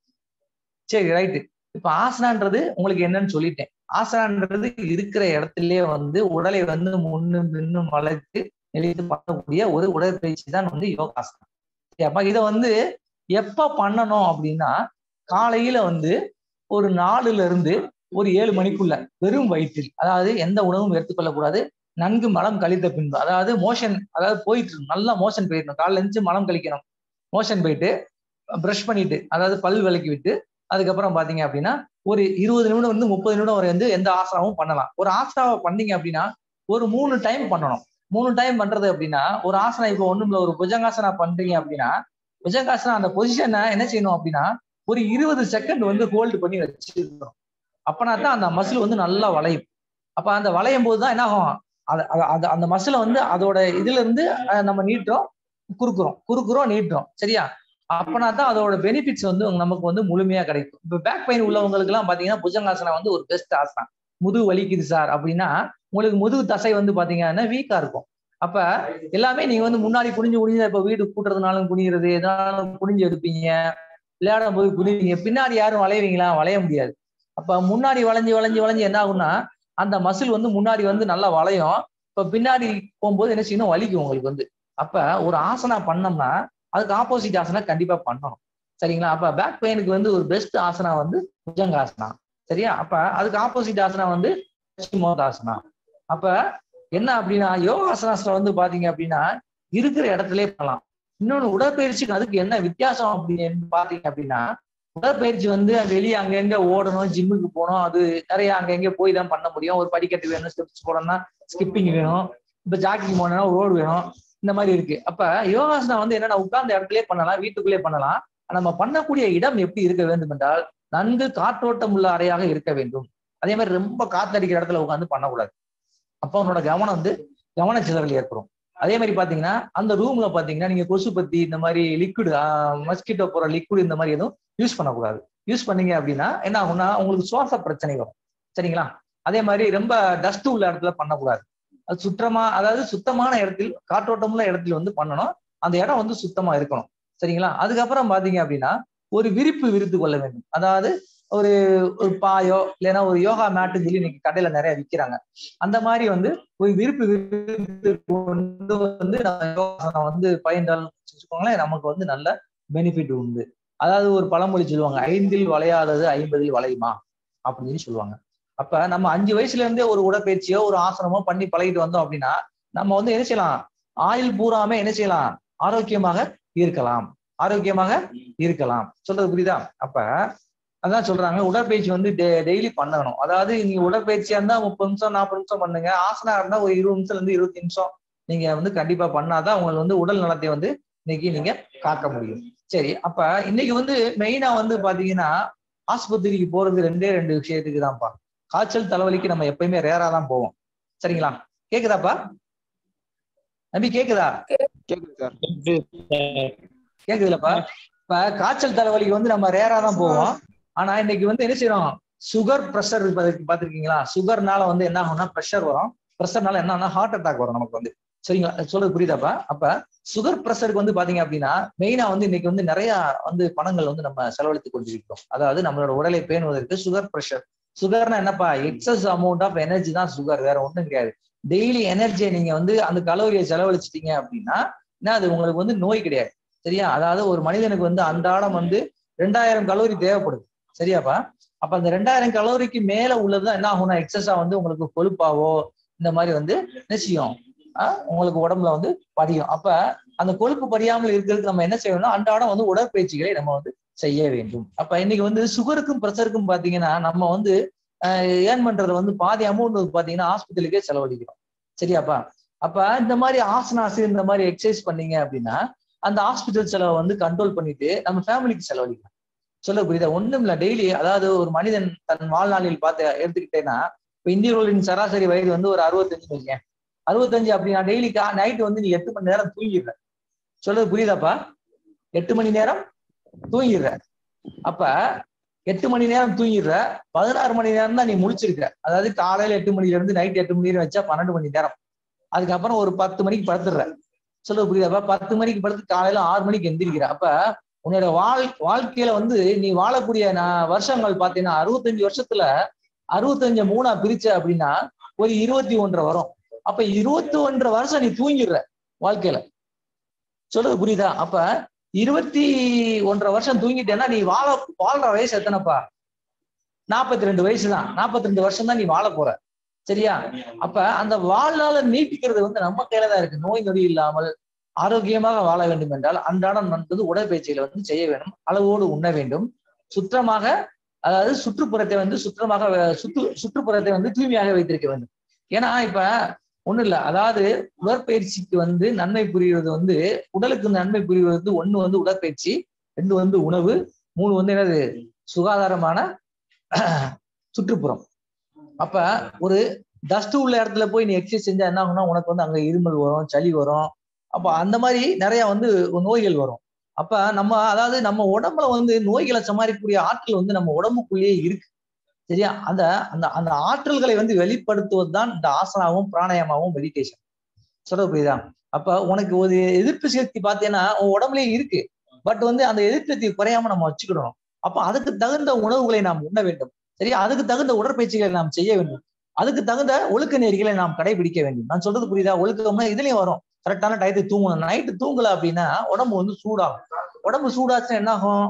Speaker 1: சரி ரைட்டு இப்ப ஆசனான்றது உங்களுக்கு என்னன்னு சொல்லிட்டேன் ஆசனான்றது இருக்கிற இடத்துலயே வந்து உடலை வந்து முன்னும் பின்னும் வளைத்து நிலைத்து பண்ணக்கூடிய ஒரு உடற்பயிற்சி தான் வந்து யோகாசனம் சரி, அப்ப இதை வந்து எப்ப பண்ணணும் அப்படின்னா காலையில வந்து ஒரு நாலுல இருந்து ஒரு ஏழு மணிக்குள்ள வெறும் வயிற்றில் அதாவது எந்த உணவும் எடுத்துக்கொள்ளக்கூடாது நன்கு மலம் கழித்த பின்பு அதாவது மோஷன் அதாவது போயிட்டு இருக்கும். நல்லா மோஷன் போயிடணும் காலைல இருந்துச்சு மலம் கழிக்கணும் மோஷன் போயிட்டு ப்ரஷ் பண்ணிட்டு அதாவது பல் விளக்கி விட்டு அதுக்கப்புறம் பாத்தீங்க அப்படின்னா ஒரு இருபது நிமிடம் வந்து முப்பது நிமிடம் வரை வந்து எந்த ஆசனாவும் பண்ணலாம் ஒரு ஆசனாவை பண்ணீங்க அப்படின்னா ஒரு மூணு டைம் பண்ணணும் மூணு டைம் பண்றது அப்படின்னா ஒரு ஆசனம் இப்போ ஒண்ணும் இல்ல ஒரு புஜங்காசனா பண்றீங்க அப்படின்னா புஜங்காசனா அந்த பொசிஷனை என்ன செய்யணும் அப்படின்னா ஒரு இருபது செகண்ட் வந்து ஹோல்டு பண்ணி வச்சிருக்கணும் அப்பனா தான் அந்த மசில் வந்து நல்லா வளையும் அப்ப அந்த வளையும் போது தான் என்ன ஆகும் அது அது- அது அந்த மசிலை வந்து அதோட இதுல இருந்து அஹ், நம்ம நீட்டுறோம் குறுக்குறோம் குறுக்குறோம் நீட்டுறோம் சரியா அப்பனா தான் அதோட பெனிஃபிட்ஸ் வந்து நமக்கு வந்து முழுமையா கிடைக்கும் இப்ப பேக் பெயின் உள்ளவங்களுக்கு எல்லாம் பாத்தீங்கன்னா புஜங்காசனம் வந்து ஒரு பெஸ்ட் ஆசனம் முதுகு வலிக்குது சார் அப்படின்னா உங்களுக்கு முதுகு தசை வந்து பாத்தீங்கன்னா வீக்கா இருக்கும் அப்ப எல்லாமே நீங்க வந்து முன்னாடி குனிஞ்சு குனிஞ்சு இப்ப வீடு கூட்டுறதுனாலும் குனிகிறது எதனாலும் குனிஞ்சு எடுப்பீங்க விளையாடும் போது குனிவீங்க பின்னாடி யாரும் வளைவீங்களா வளைய முடியாது அப்ப முன்னாடி வளைஞ்சு வளைஞ்சு வளைஞ்சு என்ன ஆகும்னா அந்த மசில் வந்து முன்னாடி வந்து நல்லா வளையும் இப்ப பின்னாடி போகும்போது என்ன செய்யணும் வலிக்கும் உங்களுக்கு வந்து அப்ப ஒரு ஆசனா பண்ணோம்னா அதுக்கு ஆப்போசிட் ஆசனா கண்டிப்பா பண்ணணும் சரிங்களா அப்ப பேக் பெயினுக்கு வந்து ஒரு பெஸ்ட் ஆசனா வந்து புஜங்காசனா சரியா அப்ப அதுக்கு ஆப்போசிட் ஆசனா வந்து ஆசனா அப்ப என்ன அப்படின்னா யோகாசனாஸ்ல வந்து பாத்தீங்க அப்படின்னா இருக்கிற இடத்துலயே பண்ணலாம் இன்னொன்னு உடற்பயிற்சிக்கு அதுக்கு என்ன வித்தியாசம் அப்படின்னு பாத்தீங்க அப்படின்னா உடற்பயிற்சி வந்து வெளியே அங்கங்க ஓடணும் ஜிம்முக்கு போகணும் அது நிறைய அங்கங்க போய் தான் பண்ண முடியும் ஒரு படிக்கட்டு வேணும் ஸ்டெப்ஸ் போடணும்னா ஸ்கிப்பிங் வேணும் இப்ப ஜாக்கிங் போனோம்னா ரோடு வேணும் இந்த மாதிரி இருக்கு அப்ப யோகாசனா வந்து என்னன்னா உட்கார்ந்த இடத்துலயே பண்ணலாம் வீட்டுக்குள்ளே பண்ணலாம் நம்ம பண்ணக்கூடிய இடம் எப்படி இருக்க வேண்டும் என்றால் நன்கு காற்றோட்டம் உள்ள அறையாக இருக்க வேண்டும் அதே மாதிரி ரொம்ப காத்தடிக்கிற இடத்துல உட்காந்து பண்ணக்கூடாது அப்போ உன்னோட கவனம் வந்து கவனச்சிதறல் ஏற்படும் அதே மாதிரி பாத்தீங்கன்னா அந்த ரூம்ல பாத்தீங்கன்னா நீங்க கொசுபத்தி இந்த மாதிரி லிக்விட் மஸ்கிட்டோ போற லிக்விட் இந்த மாதிரி எதுவும் யூஸ் பண்ணக்கூடாது யூஸ் பண்ணீங்க அப்படின்னா என்ன ஆகும்னா உங்களுக்கு சுவாச பிரச்சனை வரும் சரிங்களா அதே மாதிரி ரொம்ப டஸ்ட் உள்ள இடத்துல பண்ணக்கூடாது அது சுற்றமா அதாவது சுத்தமான இடத்தில் காற்றோட்டமுள்ள இடத்துல வந்து பண்ணணும் அந்த இடம் வந்து சுத்தமா இருக்கணும் சரிங்களா அதுக்கப்புறம் பாத்தீங்க அப்படின்னா ஒரு விரிப்பு விரித்து கொள்ள வேண்டும் அதாவது ஒரு ஒரு பாயோ இல்லைன்னா ஒரு யோகா மேட்டுன்னு சொல்லி இன்னைக்கு கடையில நிறைய விற்கிறாங்க அந்த மாதிரி வந்து ஒரு விருப்பு விருப்பு கொண்டு வந்து நம்ம யோகாசனம் வந்து பயின்றால் வச்சுக்கோங்களேன் நமக்கு வந்து நல்ல பெனிஃபிட் உண்டு அதாவது ஒரு பழமொழி சொல்லுவாங்க ஐந்தில் வளையாதது ஐம்பதில் வளையுமா அப்படின்னு சொல்லுவாங்க அப்ப நம்ம அஞ்சு வயசுல இருந்தே ஒரு உடற்பயிற்சியோ ஒரு ஆசனமோ பண்ணி பழகிட்டு வந்தோம் அப்படின்னா நம்ம வந்து என்ன செய்யலாம் ஆயுள் பூராமே என்ன செய்யலாம் ஆரோக்கியமாக இருக்கலாம் ஆரோக்கியமாக இருக்கலாம் சொல்றது புரியுதா அப்ப அதான் சொல்றாங்க உடற்பயிற்சி வந்து டெய்லி பண்ணணும் அதாவது நீங்க உடற்பயிற்சியா இருந்தா முப்பது நிமிஷம் நாற்பது நிமிஷம் பண்ணுங்க ஆசனா இருந்தா ஒரு இருபது நிமிஷம் இருந்து இருபத்தி நிமிஷம் நீங்க வந்து கண்டிப்பா பண்ணாதான் உங்களுக்கு வந்து உடல் நலத்தை வந்து இன்னைக்கு நீங்க காக்க முடியும் சரி அப்ப இன்னைக்கு வந்து மெயினா வந்து பாத்தீங்கன்னா ஆஸ்பத்திரிக்கு போறது ரெண்டே ரெண்டு விஷயத்துக்கு தான்ப்பா காய்ச்சல் தலைவலிக்கு நம்ம எப்பயுமே ரேரா தான் போவோம் சரிங்களா கேக்குதாப்பா நம்பி கேக்குதா
Speaker 5: கேக்குது சார்
Speaker 1: கேக்குதுலப்பா இப்ப காய்ச்சல் தலைவலிக்கு வந்து நம்ம ரேரா தான் போவோம் ஆனா இன்னைக்கு வந்து என்ன செய்யறோம் சுகர் ப்ரெஷர் பாத்திருக்கீங்களா சுகர்னால வந்து என்ன ஆகும்னா ப்ரெஷர் வரும் ப்ரெஷர்னால என்ன ஆகும்னா ஹார்ட் அட்டாக் வரும் நமக்கு வந்து சரிங்களா சொல்றது புரியுதாப்பா அப்ப சுகர் ப்ரெஷருக்கு வந்து பாத்தீங்க அப்படின்னா மெயினா வந்து இன்னைக்கு வந்து நிறைய வந்து பணங்கள் வந்து நம்ம செலவழித்து கொண்டிருக்கிறோம் அதாவது நம்மளோட உடலை பேணுவதற்கு சுகர் ப்ரெஷர் சுகர்னா என்னப்பா எக்ஸஸ் அமௌண்ட் ஆஃப் எனர்ஜி தான் சுகர் வேற ஒண்ணும் கிடையாது டெய்லி எனர்ஜியை நீங்க வந்து அந்த கலோரியை செலவழிச்சிட்டீங்க அப்படின்னா என்ன அது உங்களுக்கு வந்து நோய் கிடையாது சரியா அதாவது ஒரு மனிதனுக்கு வந்து அன்றாடம் வந்து ரெண்டாயிரம் கலோரி தேவைப்படுது சரியாப்பா அப்ப அந்த ரெண்டாயிரம் கலோரிக்கு மேல உள்ளதுதான் என்ன ஆகும்னா எக்ஸஸா வந்து உங்களுக்கு கொழுப்பாவோ இந்த மாதிரி வந்து என்ன செய்யும் ஆஹ் உங்களுக்கு உடம்புல வந்து படியும் அப்ப அந்த கொழுப்பு படியாமல் இருக்கிறதுக்கு நம்ம என்ன செய்யணும்னா அன்றாடம் வந்து உடற்பயிற்சிகளை நம்ம வந்து செய்ய வேண்டும் அப்ப இன்னைக்கு வந்து சுகருக்கும் ப்ரெஷருக்கும் பாத்தீங்கன்னா நம்ம வந்து ஏர்ன் பண்றத வந்து பாதி அமௌண்ட் பாத்தீங்கன்னா ஹாஸ்பிட்டலுக்கே செலவழிக்கிறோம் சரியாப்பா அப்ப இந்த மாதிரி ஆசனாஸ் இந்த மாதிரி எக்ஸசைஸ் பண்ணீங்க அப்படின்னா அந்த ஹாஸ்பிட்டல் செலவை வந்து கண்ட்ரோல் பண்ணிட்டு நம்ம ஃபேமிலிக்கு செலவழிக்கலாம் சொல்ல புரியுதா ஒண்ணும் இல்ல டெய்லி அதாவது ஒரு மனிதன் தன் வாழ்நாளில் பார்த்து எடுத்துக்கிட்டேன்னா இப்ப இந்தியர்களின் சராசரி வயது வந்து ஒரு அறுபத்தஞ்சு வைக்கேன் அறுபத்தஞ்சு அப்படின்னா டெய்லி நைட்டு வந்து நீ எட்டு மணி நேரம் தூங்கிடுற சொல்றது புரியுதாப்பா எட்டு மணி நேரம் தூங்கிடுற அப்ப எட்டு மணி நேரம் தூங்கிடுற பதினாறு மணி நேரம் தான் நீ முழிச்சிருக்க அதாவது காலையில எட்டு மணில இருந்து நைட் எட்டு மணி நேரம் வச்சா பன்னெண்டு மணி நேரம் அதுக்கப்புறம் ஒரு பத்து மணிக்கு படுத்துடுற சொல்ல புரியுதாப்பா பத்து மணிக்கு படுத்து காலையில ஆறு மணிக்கு எந்திரிக்கிற அப்ப உன்னோட வாழ் வாழ்க்கையில வந்து நீ வாழக்கூடிய நான் வருஷங்கள் பாத்தீங்கன்னா அறுபத்தஞ்சு வருஷத்துல அறுபத்தஞ்சு மூணா பிரிச்ச அப்படின்னா ஒரு இருபத்தி ஒன்றரை வரும் அப்ப இருபத்தி ஒன்றரை வருஷம் நீ தூங்கிடுற வாழ்க்கையில சொல்றது புரியுதா அப்ப இருபத்தி ஒன்றரை வருஷம் தூங்கிட்டேன்னா நீ வாழ வாழ்ற வயசு எத்தனைப்பா நாற்பத்தி ரெண்டு வயசு தான் நாற்பத்தி ரெண்டு வருஷம் தான் நீ வாழ போற சரியா அப்ப அந்த வாழ்நாள நீட்டிக்கிறது வந்து நம்ம கையில தான் இருக்கு நோய் நொடி இல்லாமல் ஆரோக்கியமாக வாழ வேண்டும் என்றால் அன்றாடம் வந்து உடற்பயிற்சிகளை வந்து செய்ய வேண்டும் அளவோடு உண்ண வேண்டும் சுத்தமாக அதாவது சுற்றுப்புறத்தை வந்து சுத்தமாக சுற்று சுற்றுப்புறத்தை வந்து தூய்மையாக வைத்திருக்க வேண்டும் ஏன்னா இப்ப ஒண்ணு இல்ல அதாவது உடற்பயிற்சிக்கு வந்து நன்மை புரிகிறது வந்து உடலுக்கு நன்மை புரிவது வந்து ஒண்ணு வந்து உடற்பயிற்சி ரெண்டு வந்து உணவு மூணு வந்து என்னது சுகாதாரமான சுற்றுப்புறம் அப்ப ஒரு டஸ்ட் உள்ள இடத்துல போய் நீ எக்ஸசைஸ் செஞ்சா என்ன ஆகும்னா உனக்கு வந்து அங்க இருமல் வரும் சளி வரும் அப்ப அந்த மாதிரி நிறைய வந்து நோய்கள் வரும் அப்ப நம்ம அதாவது நம்ம உடம்புல வந்து நோய்களை சமாளிக்கக்கூடிய ஆற்றல் வந்து நம்ம உடம்புக்குள்ளேயே இருக்கு சரியா அந்த அந்த அந்த ஆற்றல்களை வந்து வெளிப்படுத்துவது தான் இந்த ஆசனாவும் பிராணாயாமாவும் மெடிடேஷன் சொல்ல புரியுதா அப்ப உனக்கு ஒரு எதிர்ப்பு சக்தி பார்த்தீங்கன்னா உன் உடம்புலயே இருக்கு பட் வந்து அந்த எதிர்ப்பு சக்தி குறையாம நம்ம வச்சுக்கிடணும் அப்ப அதுக்கு தகுந்த உணவுகளை நாம் உண்ண வேண்டும் சரியா அதுக்கு தகுந்த உடற்பயிற்சிகளை நாம் செய்ய வேண்டும் அதுக்கு தகுந்த ஒழுக்க நெறிகளை நாம் கடைபிடிக்க வேண்டும் நான் சொல்றது புரியுதா ஒழுக்கம்னா இதுலயும் வரும் கரெக்டான டயத்துக்கு தூங்கணும் நைட்டு தூங்கல அப்படின்னா உடம்பு வந்து சூடாகும் உடம்பு சூடாச்சுன்னா என்ன ஆகும்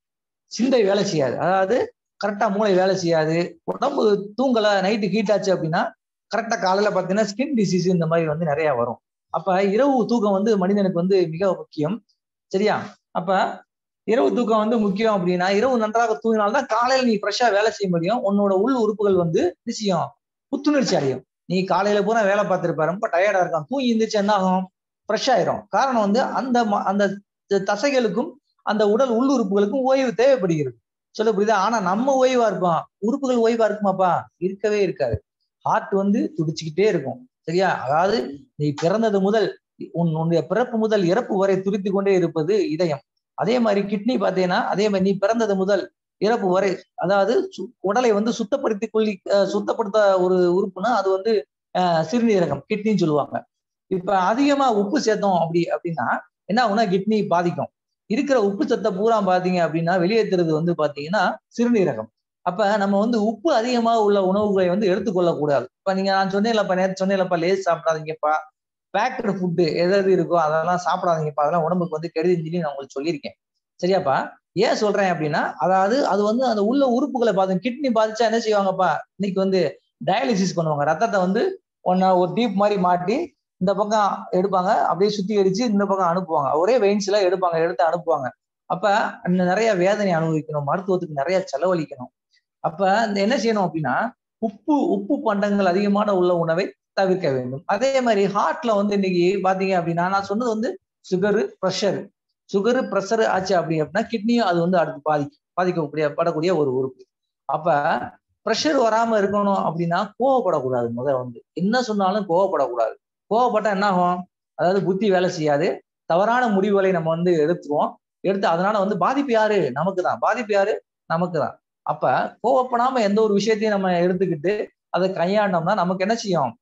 Speaker 1: சிந்தை வேலை செய்யாது அதாவது கரெக்டா மூளை வேலை செய்யாது உடம்பு தூங்கல நைட்டு ஹீட் ஆச்சு அப்படின்னா கரெக்டா காலையில பாத்தீங்கன்னா ஸ்கின் டிசீஸ் இந்த மாதிரி வந்து நிறைய வரும் அப்ப இரவு தூக்கம் வந்து மனிதனுக்கு வந்து மிக முக்கியம் சரியா அப்ப இரவு தூக்கம் வந்து முக்கியம் அப்படின்னா இரவு நன்றாக தூங்கினால்தான் காலையில நீ ஃப்ரெஷ்ஷா வேலை செய்ய முடியும் உன்னோட உள் உறுப்புகள் வந்து நிச்சயம் புத்துணர்ச்சி அடையும் நீ காலையில பூரா வேலை பார்த்திருப்ப ரொம்ப டயர்டா இருக்கான் தூங்கி இருந்துச்சு என்ன ஆகும் ஃப்ரெஷ் ஆயிரும் காரணம் வந்து அந்த அந்த தசைகளுக்கும் அந்த உடல் உள் உறுப்புகளுக்கும் ஓய்வு தேவைப்படுகிறது சொல்ல புரியுதா ஆனா நம்ம ஓய்வா இருப்போம் உறுப்புகள் ஓய்வா இருக்குமாப்பா இருக்கவே இருக்காது ஹார்ட் வந்து துடிச்சுக்கிட்டே இருக்கும் சரியா அதாவது நீ பிறந்தது முதல் உன் உன்னுடைய பிறப்பு முதல் இறப்பு வரை துடித்து கொண்டே இருப்பது இதயம் அதே மாதிரி கிட்னி பார்த்தீங்கன்னா அதே மாதிரி நீ பிறந்தது முதல் இறப்பு வரை அதாவது உடலை வந்து சுத்தப்படுத்தி கொள்ளி சுத்தப்படுத்த ஒரு உறுப்புனா அது வந்து சிறுநீரகம் கிட்னின்னு சொல்லுவாங்க இப்ப அதிகமா உப்பு சேர்த்தோம் அப்படி அப்படின்னா என்ன ஆகுனா கிட்னி பாதிக்கும் இருக்கிற உப்பு சத்தை பூரா பாத்தீங்க அப்படின்னா வெளியேற்றுறது வந்து பாத்தீங்கன்னா சிறுநீரகம் அப்ப நம்ம வந்து உப்பு அதிகமா உள்ள உணவுகளை வந்து எடுத்துக்கொள்ள கூடாது இப்ப நீங்க நான் சொன்னேன்லப்பா நேற்று சொன்னேன்லப்பா லேஸ் சாப்பிடாதீங்கப்பா பேக்கடு ஃபுட்டு எதாவது இருக்கோ அதெல்லாம் சாப்பிடாதீங்கப்பா அதெல்லாம் உடம்புக்கு வந்து கெடுதின்னு சொல்லி நான் உங்களுக்கு சொல்லியிருக்கேன் சரியாப்பா ஏன் சொல்றேன் அப்படின்னா அதாவது அது வந்து அந்த உள்ள உறுப்புகளை பார்த்து கிட்னி பாதிச்சா என்ன செய்வாங்கப்பா இன்னைக்கு வந்து டயாலிசிஸ் பண்ணுவாங்க ரத்தத்தை வந்து ஒன்னா ஒரு டீப் மாதிரி மாட்டி இந்த பக்கம் எடுப்பாங்க அப்படியே சுத்திகரிச்சு இந்த பக்கம் அனுப்புவாங்க ஒரே வெயின்ஸ்ல எடுப்பாங்க எடுத்து அனுப்புவாங்க அப்ப நிறைய வேதனை அனுபவிக்கணும் மருத்துவத்துக்கு நிறைய செலவழிக்கணும் அப்ப இந்த என்ன செய்யணும் அப்படின்னா உப்பு உப்பு பண்டங்கள் அதிகமான உள்ள உணவை தவிர்க்க வேண்டும் அதே மாதிரி ஹார்ட்ல வந்து இன்னைக்கு பாத்தீங்க அப்படின்னா நான் சொன்னது வந்து சுகரு ப்ரெஷர் சுகரு ப்ரெஷர் ஆச்சு அப்படி அப்படின்னா கிட்னியும் அது வந்து அடுத்து பாதிக்கும் பாதிக்கக்கூடிய படக்கூடிய ஒரு உறுப்பு அப்ப ப்ரெஷர் வராம இருக்கணும் அப்படின்னா கோவப்படக்கூடாது முதல் வந்து என்ன சொன்னாலும் கோவப்படக்கூடாது கோவப்பட்டா என்ன ஆகும் அதாவது புத்தி வேலை செய்யாது தவறான முடிவுகளை நம்ம வந்து எடுத்துருவோம் எடுத்து அதனால வந்து பாதிப்பு யாரு நமக்கு தான் பாதிப்பு யாரு நமக்கு தான் அப்ப கோவப்படாம எந்த ஒரு விஷயத்தையும் நம்ம எடுத்துக்கிட்டு அதை கையாண்டோம்னா நமக்கு என்ன செய்யும்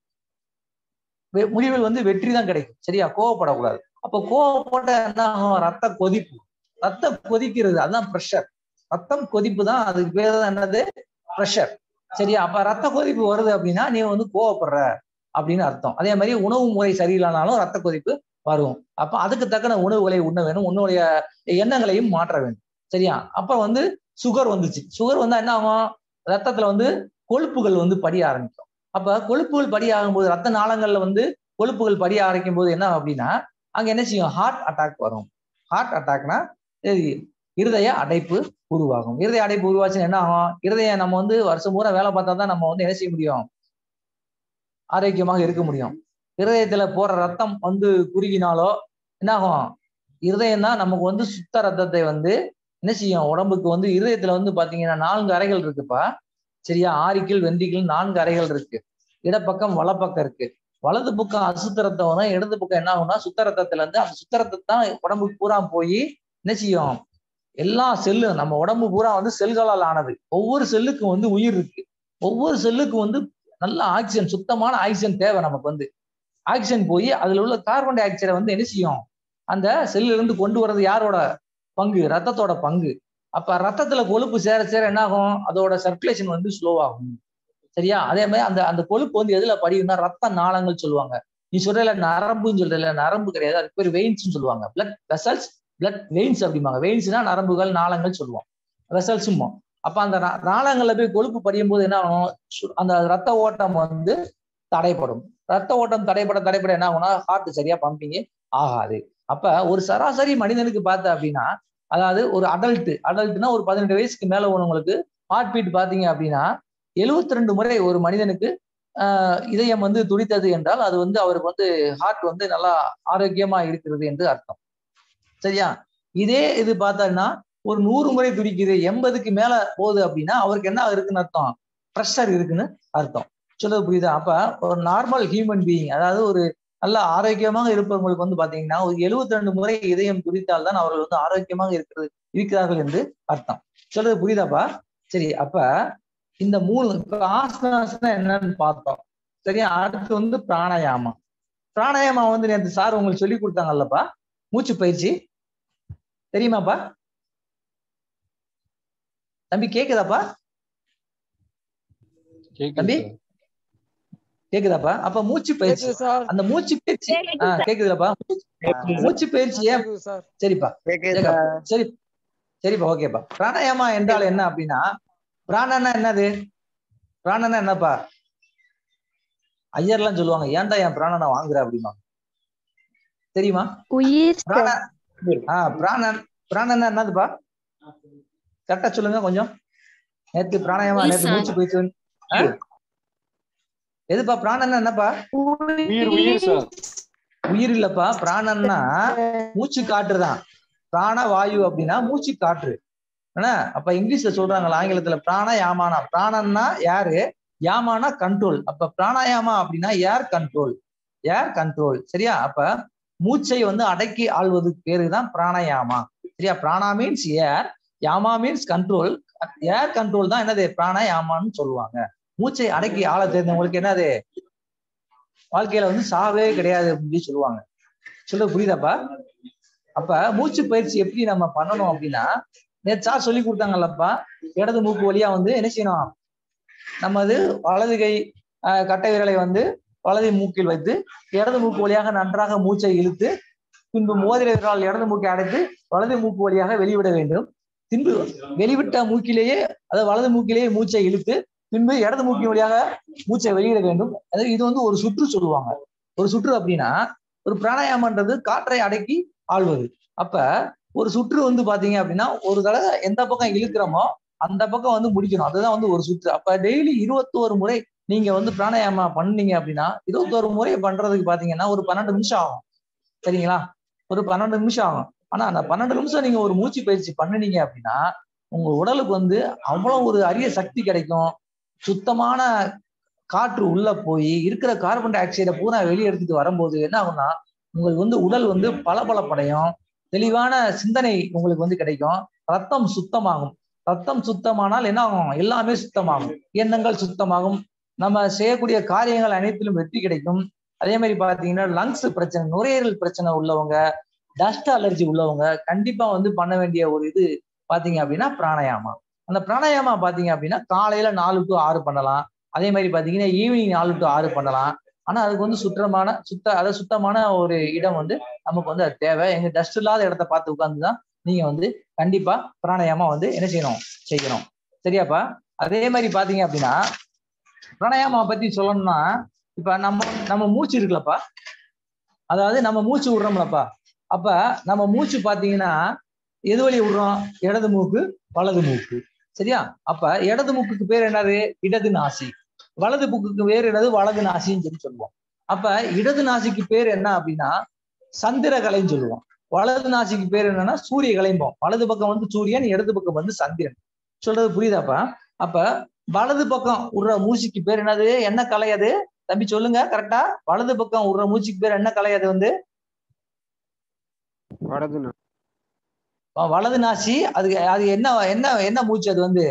Speaker 1: முடிவில் வந்து வெற்றி தான் கிடைக்கும் சரியா கோவப்படக்கூடாது அப்ப கோவப்பட்ட என்ன ஆகும் ரத்த கொதிப்பு ரத்த கொதிக்கிறது அதுதான் ப்ரெஷர் ரத்தம் கொதிப்பு தான் அதுக்கு பேர் தான் என்னது ப்ரெஷர் சரியா அப்ப ரத்த கொதிப்பு வருது அப்படின்னா நீ வந்து கோவப்படுற அப்படின்னு அர்த்தம் அதே மாதிரி உணவு முறை சரியில்லைனாலும் ரத்த கொதிப்பு வரும் அப்ப அதுக்கு தக்கன உணவுகளை உண்ண வேணும் உன்னுடைய எண்ணங்களையும் மாற்ற வேண்டும் சரியா அப்ப வந்து சுகர் வந்துச்சு சுகர் வந்தா என்ன ஆகும் ரத்தத்துல வந்து கொழுப்புகள் வந்து படிய ஆரம்பிக்கும் அப்ப கொழுப்புகள் படிய ஆகும்போது ரத்த நாளங்கள்ல வந்து கொழுப்புகள் படிய ஆரம்பிக்கும் போது என்ன அப்படின்னா அங்க என்ன செய்யும் ஹார்ட் அட்டாக் வரும் ஹார்ட் அட்டாக்னா இருதய அடைப்பு உருவாகும் இருதய அடைப்பு உருவாச்சுன்னா என்ன ஆகும் இருதயம் நம்ம வந்து வருஷம் பூரா வேலை பார்த்தா தான் நம்ம வந்து என்ன செய்ய முடியும் ஆரோக்கியமாக இருக்க முடியும் இருதயத்துல போற ரத்தம் வந்து குறுகினாலோ என்ன ஆகும் இருதயம் தான் நமக்கு வந்து சுத்த ரத்தத்தை வந்து என்ன செய்யும் உடம்புக்கு வந்து இருதயத்துல வந்து பாத்தீங்கன்னா நான்கு அறைகள் இருக்குப்பா சரியா ஆரிக்கில் வெந்திக்கில் நான்கு அறைகள் இருக்கு இடப்பக்கம் வலப்பக்கம் இருக்கு வலது பக்கம் அசுத்த ரத்தம் வரும் இடது பக்கம் என்ன ஆகும்னா சுத்த ரத்தத்துல இருந்து அந்த சுத்த ரத்தத்தை தான் உடம்புக்கு பூரா போய் என்ன செய்யும் எல்லா செல்லும் நம்ம உடம்பு பூரா வந்து செல்களால் ஆனது ஒவ்வொரு செல்லுக்கும் வந்து உயிர் இருக்கு ஒவ்வொரு செல்லுக்கும் வந்து நல்ல ஆக்சிஜன் சுத்தமான ஆக்சிஜன் தேவை நமக்கு வந்து ஆக்சிஜன் போய் அதுல உள்ள கார்பன் டை ஆக்சைடை வந்து என்ன செய்யும் அந்த செல்லுல இருந்து கொண்டு வர்றது யாரோட பங்கு ரத்தத்தோட பங்கு அப்ப ரத்தத்துல கொழுப்பு சேர சேர என்ன ஆகும் அதோட சர்க்குலேஷன் வந்து ஸ்லோ ஆகும் சரியா அதே மாதிரி அந்த அந்த கொழுப்பு வந்து எதுல படியும்னா ரத்த நாளங்கள் சொல்லுவாங்க நீ சொல்றல நரம்புன்னு சொல்றல நரம்பு கிடையாது அதுக்கு பேர் வெயின்ஸ் சொல்லுவாங்க பிளட் வெசல்ஸ் பிளட் வெயின்ஸ் அப்படிம்பாங்க வெயின்ஸ்னா நரம்புகள் நாளங்கள் சொல்லுவோம் வெசல்ஸும் அப்ப அந்த நா- நாளங்கள்ல போய் கொழுப்பு படியும் போது என்ன ஆகும் சு- அந்த ரத்த ஓட்டம் வந்து தடைப்படும் ரத்த ஓட்டம் தடைப்பட தடைப்பட என்ன ஆகும்னா ஹார்ட் சரியா பம்பிங் ஆகாது அப்ப ஒரு சராசரி மனிதனுக்கு பார்த்த அப்படின்னா அதாவது ஒரு அடல்ட் அடல்ட்னா ஒரு பதினெட்டு வயசுக்கு மேல உள்ளவங்களுக்கு ஹார்ட் பீட் பாத்தீங்க அப்படின்னா 72 ரெண்டு முறை ஒரு மனிதனுக்கு ஆஹ் இதயம் வந்து துடித்தது என்றால் அது வந்து அவருக்கு வந்து ஹார்ட் வந்து நல்லா ஆரோக்கியமா இருக்கிறது என்று அர்த்தம் சரியா இதே இது பார்த்தோம்னா ஒரு நூறு முறை துடிக்குது எண்பதுக்கு மேல போகுது அப்படின்னா அவருக்கு என்ன இருக்குன்னு அர்த்தம் ப்ரெஷர் இருக்குன்னு அர்த்தம் சொல்றது புரியுதா அப்ப ஒரு நார்மல் ஹியூமன் பீயிங் அதாவது ஒரு நல்ல ஆரோக்கியமாக இருப்பவங்களுக்கு வந்து பாத்தீங்கன்னா ஒரு 72 ரெண்டு முறை இதயம் துடித்தால் தான் அவர்கள் வந்து ஆரோக்கியமாக இருக்கிறது இருக்கிறார்கள் என்று அர்த்தம் சொல்றது புரியுதாப்பா சரி அப்ப இந்த மூணு இப்ப ஆசனாசனா என்னன்னு பார்த்தோம் சரியா அடுத்து வந்து பிராணாயாமம் பிராணாயாமம் வந்து நேற்று சார் உங்களுக்கு சொல்லி கொடுத்தாங்கல்லப்பா மூச்சு பயிற்சி தெரியுமாப்பா தம்பி கேக்குதாப்பா தம்பி கேக்குதாப்பா அப்ப மூச்சு பயிற்சி
Speaker 8: கேக்குது சார்
Speaker 1: அந்த மூச்சு பயிற்சி
Speaker 6: கேக்குது
Speaker 1: ஆஹ் கேக்குதுலப்பா மூச்சு பயிற்சி ஏன்
Speaker 8: கேக்குது சார்
Speaker 1: சரிப்பா கேக்கா. சரி சரிப்பா ஓகேப்பா பிராணாயாமா என்றால் என்ன அப்படின்னா பிராணன்னா என்னது பிராணன்னா என்னப்பா ஐயர்லாம் சொல்லுவாங்க ஏன்டா என் பிராணனை வாங்குற அப்படிமா தெரியுமா
Speaker 2: உயிர்
Speaker 1: பிராண ஆஹ் பிராணன் பிராணன்னா என்னதுப்பா கரெக்டா சொல்லுங்க கொஞ்சம் நேத்து பிராணாயாமா நேத்து மூச்சு பயிற்சி வந்து- ஆ? எதுப்பா பிராணன்னா என்னப்பா
Speaker 9: உயிர் உயிர் சார்
Speaker 1: உயிர் இல்லப்பா பிராணன்னா மூச்சு காற்றுதான் பிராண வாயு அப்படின்னா மூச்சு காற்று என்ன அப்ப இங்கிலீஷ்ல சொல்றாங்கல்ல ஆங்கிலத்துல பிராண யாமானா பிராணன்னா யாரு யாமானா கண்ட்ரோல் அப்ப பிராணாயாமா அப்படின்னா ஏர் கண்ட்ரோல் ஏர் கண்ட்ரோல் சரியா அப்ப மூச்சை வந்து அடக்கி ஆள்வதுக்கு பேரு தான் பிராணாயாமா சரியா prana means air yama means control air control தான் என்னது பிராணாயாமான்னு சொல்லுவாங்க மூச்சை அடக்கி ஆள தெரிஞ்சவங்களுக்கு என்னது வாழ்க்கையில வந்து சாவே கிடையாது அப்படின்னு சொல்லுவாங்க சொல்றது புரியுதாப்பா அப்ப மூச்சு பயிற்சி எப்படி நம்ம பண்ணணும் அப்படின்னா நேற்று சார் சொல்லி கொடுத்தாங்கல்லப்பா இடது மூக்கு வழியா வந்து என்ன செய்யணும் நம்ம அது வலது கை ஆஹ், கட்டை விரலை வந்து வலது மூக்கில் வைத்து இடது மூக்கு வழியாக நன்றாக மூச்சை இழுத்து பின்பு மோதிர விரலால் இடது மூக்கை அடைத்து வலது மூக்கு வழியாக வெளிவிட வேண்டும் பின்பு வெளிவிட்ட மூக்கிலேயே அதாவது வலது மூக்கிலேயே மூச்சை இழுத்து பின்பு இடது மூக்கின் வழியாக மூச்சை வெளியிட வேண்டும் அதாவது இது வந்து ஒரு சுற்று சொல்லுவாங்க ஒரு சுற்று அப்படின்னா ஒரு பிராணாயாமன்றது காற்றை அடக்கி ஆள்வது அப்ப ஒரு சுற்று வந்து பாத்தீங்க அப்படின்னா ஒரு தடவை எந்த பக்கம் இழுக்கிறோமோ அந்த பக்கம் வந்து முடிக்கணும் அதுதான் வந்து ஒரு சுற்று அப்ப டெய்லி இருபத்தோரு முறை நீங்க வந்து பிராணாயாமா பண்ணீங்க அப்படின்னா இருபத்தோரு முறை பண்றதுக்கு பாத்தீங்கன்னா ஒரு பன்னெண்டு நிமிஷம் ஆகும் சரிங்களா ஒரு பன்னெண்டு நிமிஷம் ஆகும் ஆனா அந்த பன்னெண்டு நிமிஷம் நீங்க ஒரு மூச்சு பயிற்சி பண்ணுனீங்க அப்படின்னா உங்க உடலுக்கு வந்து அவ்வளவு ஒரு அரிய சக்தி கிடைக்கும் சுத்தமான காற்று உள்ள போய் இருக்கிற கார்பன் டை ஆக்சைடை பூரா வெளியே எடுத்துட்டு வரும்போது என்ன ஆகும்னா உங்களுக்கு வந்து உடல் வந்து பளபளப்படையும் தெளிவான சிந்தனை உங்களுக்கு வந்து கிடைக்கும் ரத்தம் சுத்தமாகும் ரத்தம் சுத்தமானால் என்ன ஆகும் எல்லாமே சுத்தமாகும் எண்ணங்கள் சுத்தமாகும் நம்ம செய்யக்கூடிய காரியங்கள் அனைத்திலும் வெற்றி கிடைக்கும் அதே மாதிரி பாத்தீங்கன்னா லங்ஸ் பிரச்சனை நுரையீரல் பிரச்சனை உள்ளவங்க டஸ்ட் அலர்ஜி உள்ளவங்க கண்டிப்பா வந்து பண்ண வேண்டிய ஒரு இது பாத்தீங்க அப்படின்னா பிராணாயாமா அந்த பிராணாயாமா பாத்தீங்க அப்படின்னா காலையில நாலு டு ஆறு பண்ணலாம் அதே மாதிரி பாத்தீங்கன்னா ஈவினிங் நாலு டு ஆறு பண்ணலாம் ஆனா அதுக்கு வந்து சுத்தமான சுத்த அதாவது சுத்தமான ஒரு இடம் வந்து நமக்கு வந்து அது தேவை எங்க டஸ்ட் இல்லாத இடத்த பார்த்து உட்கார்ந்து தான் நீங்க வந்து கண்டிப்பா பிராணாயாமா வந்து என்ன செய்யணும் செய்யணும் சரியாப்பா அதே மாதிரி பாத்தீங்க அப்படின்னா பிராணாயாமா பத்தி சொல்லணும்னா இப்ப நம்ம நம்ம மூச்சு இருக்குல்லப்பா அதாவது நம்ம மூச்சு விடுறோம்லப்பா அப்ப நம்ம மூச்சு பாத்தீங்கன்னா எது வழி விடுறோம் இடது மூக்கு வலது மூக்கு சரியா அப்ப இடது மூக்குக்கு பேர் என்னது இடது நாசி வலது மூக்குக்கு பேர் என்னது வலது நாசின்னு சொல்லி சொல்லுவோம் அப்ப இடது நாசிக்கு பேர் என்ன அப்படின்னா சந்திரகலைன்னு சொல்லுவோம் வலது நாசிக்கு பேர் என்னன்னா சூரிய கலைம்போம் வலது பக்கம் வந்து சூரியன் இடது பக்கம் வந்து சந்திரன் சொல்றது புரியுதாப்பா அப்ப வலது பக்கம் விடுற மூச்சுக்கு பேர் என்னது என்ன கலை அது தம்பி சொல்லுங்க கரெக்டா வலது பக்கம் விடுற மூச்சுக்கு பேர் என்ன கலை அது வந்து
Speaker 5: வடது நா-
Speaker 1: வ- வலது நாசி அது அது என்ன என்ன என்ன மூச்சு அது வந்து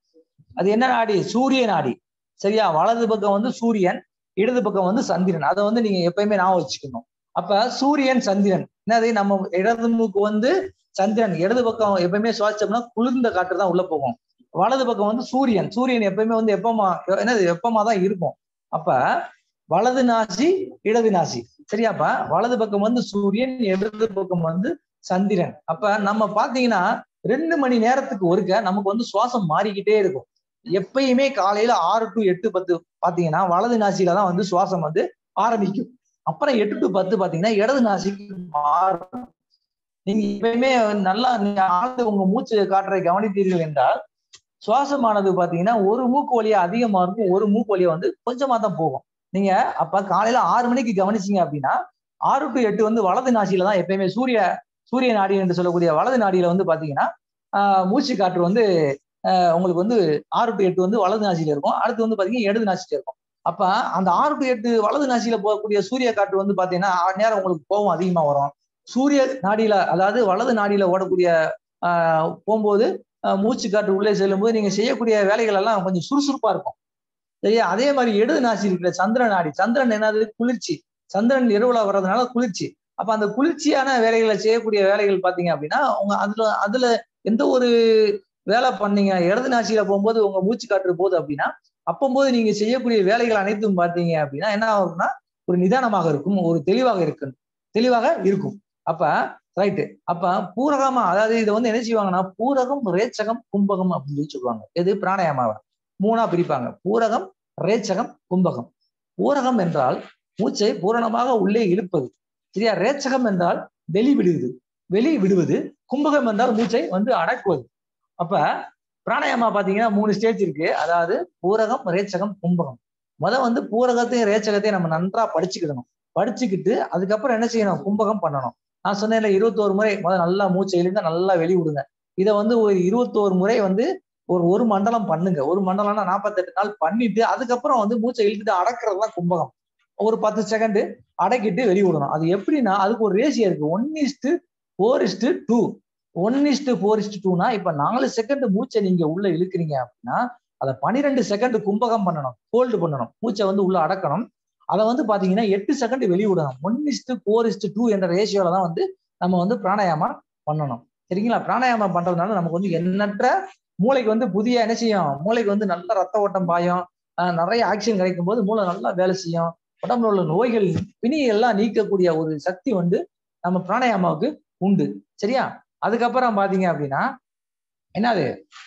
Speaker 1: அது என்ன நாடி சூரிய நாடி சரியா வலது பக்கம் வந்து சூரியன் இடது பக்கம் வந்து சந்திரன் அதை வந்து நீங்க எப்பயுமே ஞாபகம் வச்சுக்கணும் அப்ப சூரியன் சந்திரன் என்னது நம்ம இடது மூக்கு வந்து சந்திரன் இடது பக்கம் எப்பயுமே சுவாசிச்சோம்னா குளிர்ந்த காற்று தான் உள்ள போகும் வலது பக்கம் வந்து சூரியன் சூரியன் எப்பயுமே வந்து எப்பமா என்னது வெப்பமா தான் இருக்கும் அப்ப வலது நாசி இடது நாசி சரியாப்பா வலது பக்கம் வந்து சூரியன் இடது பக்கம் வந்து சந்திரன் அப்ப நம்ம பாத்தீங்கன்னா ரெண்டு மணி நேரத்துக்கு ஒருக்க நமக்கு வந்து சுவாசம் மாறிக்கிட்டே இருக்கும் எப்பயுமே காலையில ஆறு டு எட்டு பத்து பாத்தீங்கன்னா வலது நாசியில தான் வந்து சுவாசம் வந்து ஆரம்பிக்கும் அப்புறம் எட்டு டு பத்து பாத்தீங்கன்னா இடது நாசிக்கு மாறும் நீங்க எப்பயுமே நல்லா நீங்க ஆழ்ந்து உங்க மூச்சு காற்றை கவனித்தீர்கள் என்றால் சுவாசமானது பாத்தீங்கன்னா ஒரு மூக்கு வழியா அதிகமா இருக்கும் ஒரு மூக்கு வழியா வந்து கொஞ்சமா தான் போகும் நீங்க அப்ப காலையில ஆறு மணிக்கு கவனிச்சீங்க அப்படின்னா ஆறு டு எட்டு வந்து வலது நாசியில தான் எப்பயுமே சூரிய சூரிய நாடி என்று சொல்லக்கூடிய வலது நாடியில வந்து பாத்தீங்கன்னா ஆஹ் மூச்சு காற்று வந்து ஆஹ் உங்களுக்கு வந்து ஆறு டு எட்டு வந்து வலது நாசியில இருக்கும் அடுத்து வந்து பாத்தீங்கன்னா இடது நாசியில இருக்கும் அப்ப அந்த ஆறு டு எட்டு வலது நாசியில போகக்கூடிய சூரிய காற்று வந்து பாத்தீங்கன்னா ஆ நேரம் உங்களுக்கு கோபம் அதிகமா வரும் சூரிய நாடியில அதாவது வலது நாடியில ஓடக்கூடிய ஆஹ் போகும்போது ஆஹ் மூச்சு காற்று உள்ளே செல்லும்போது நீங்க செய்யக்கூடிய வேலைகள் எல்லாம் கொஞ்சம் சுறுசுறுப்பா இருக்கும் சரியா அதே மாதிரி இடது நாசி இருக்கிற சந்திர நாடி சந்திரன் என்னது குளிர்ச்சி சந்திரன் இரவுல வர்றதுனால குளிர்ச்சி அப்ப அந்த குளிர்ச்சியான வேலைகளை செய்யக்கூடிய வேலைகள் பாத்தீங்க அப்படின்னா உங்க அதுல அதுல எந்த ஒரு வேலை பண்ணீங்க இடது நாசியில போகும்போது உங்க மூச்சு காற்று போகுது அப்படின்னா அப்பம்போது நீங்க செய்யக்கூடிய வேலைகள் அனைத்தும் பாத்தீங்க அப்படின்னா என்ன ஆகும்னா ஒரு நிதானமாக இருக்கும் ஒரு தெளிவாக இருக்கும் தெளிவாக இருக்கும் அப்ப ரைட்டு அப்ப பூரகமா அதாவது இதை வந்து என்ன செய்வாங்கன்னா பூரகம் ரேச்சகம் கும்பகம் அப்படின்னு சொல்லி சொல்லுவாங்க எது பிராணாயாமாவை மூணா பிரிப்பாங்க பூரகம் ரேச்சகம் கும்பகம் பூரகம் என்றால் மூச்சை பூரணமாக உள்ளே இழுப்பது சரியா ரேச்சகம் என்றால் வெளி விடுவது வெளி விடுவது கும்பகம் என்றால் மூச்சை வந்து அடக்குவது அப்ப பிராணாயாமா பாத்தீங்கன்னா மூணு ஸ்டேஜ் இருக்கு அதாவது பூரகம் ரேச்சகம் கும்பகம் முத வந்து பூரகத்தையும் ரேச்சகத்தையும் நம்ம நன்றா படிச்சுக்கிடணும் படிச்சுக்கிட்டு அதுக்கப்புறம் என்ன செய்யணும் கும்பகம் பண்ணணும் நான் சொன்னேன்ல இருபத்தோரு முறை முதல்ல நல்லா மூச்சை இழுங்க நல்லா வெளி விடுங்க இதை வந்து ஒரு இருபத்தோரு முறை வந்து ஒரு ஒரு மண்டலம் பண்ணுங்க ஒரு மண்டலம்னா நாற்பத்தெட்டு நாள் பண்ணிட்டு அதுக்கப்புறம் வந்து மூச்சை இழுத்துட்டு அடக்கிறது தான் கும்பகம் ஒரு பத்து செகண்ட் அடக்கிட்டு வெளிய விடணும் அது எப்படின்னா அதுக்கு ஒரு ரேஷியோ இருக்கு one is to four is to two one is to four is to டூனா இப்ப நாலு செகண்ட் மூச்சை நீங்க உள்ள இழுக்கிறீங்க அப்படின்னா அதை பன்னிரெண்டு செகண்ட் கும்பகம் பண்ணணும் ஹோல்டு பண்ணணும் மூச்சை வந்து உள்ள அடக்கணும் அதை வந்து பாத்தீங்கன்னா எட்டு செகண்ட் வெளிய விடணும் one is to four is to two என்ற ரேஷியோல தான் வந்து நம்ம வந்து பிராணாயாமா பண்ணணும் சரிங்களா பிராணாயாமம் பண்றதுனால நமக்கு வந்து எண்ணற்ற மூளைக்கு வந்து புதிய என்ன செய்யும் மூளைக்கு வந்து நல்ல ரத்த ஓட்டம் பாயும் ஆஹ் நிறைய ஆக்சிஜன் கிடைக்கும் போது மூளை நல்லா வேலை செய்யும் உடம்புல உள்ள நோய்கள் பிணி எல்லாம் நீக்கக்கூடிய ஒரு சக்தி வந்து நம்ம பிராணாயாமாவுக்கு உண்டு சரியா அதுக்கப்புறம் பாத்தீங்க அப்படின்னா என்னது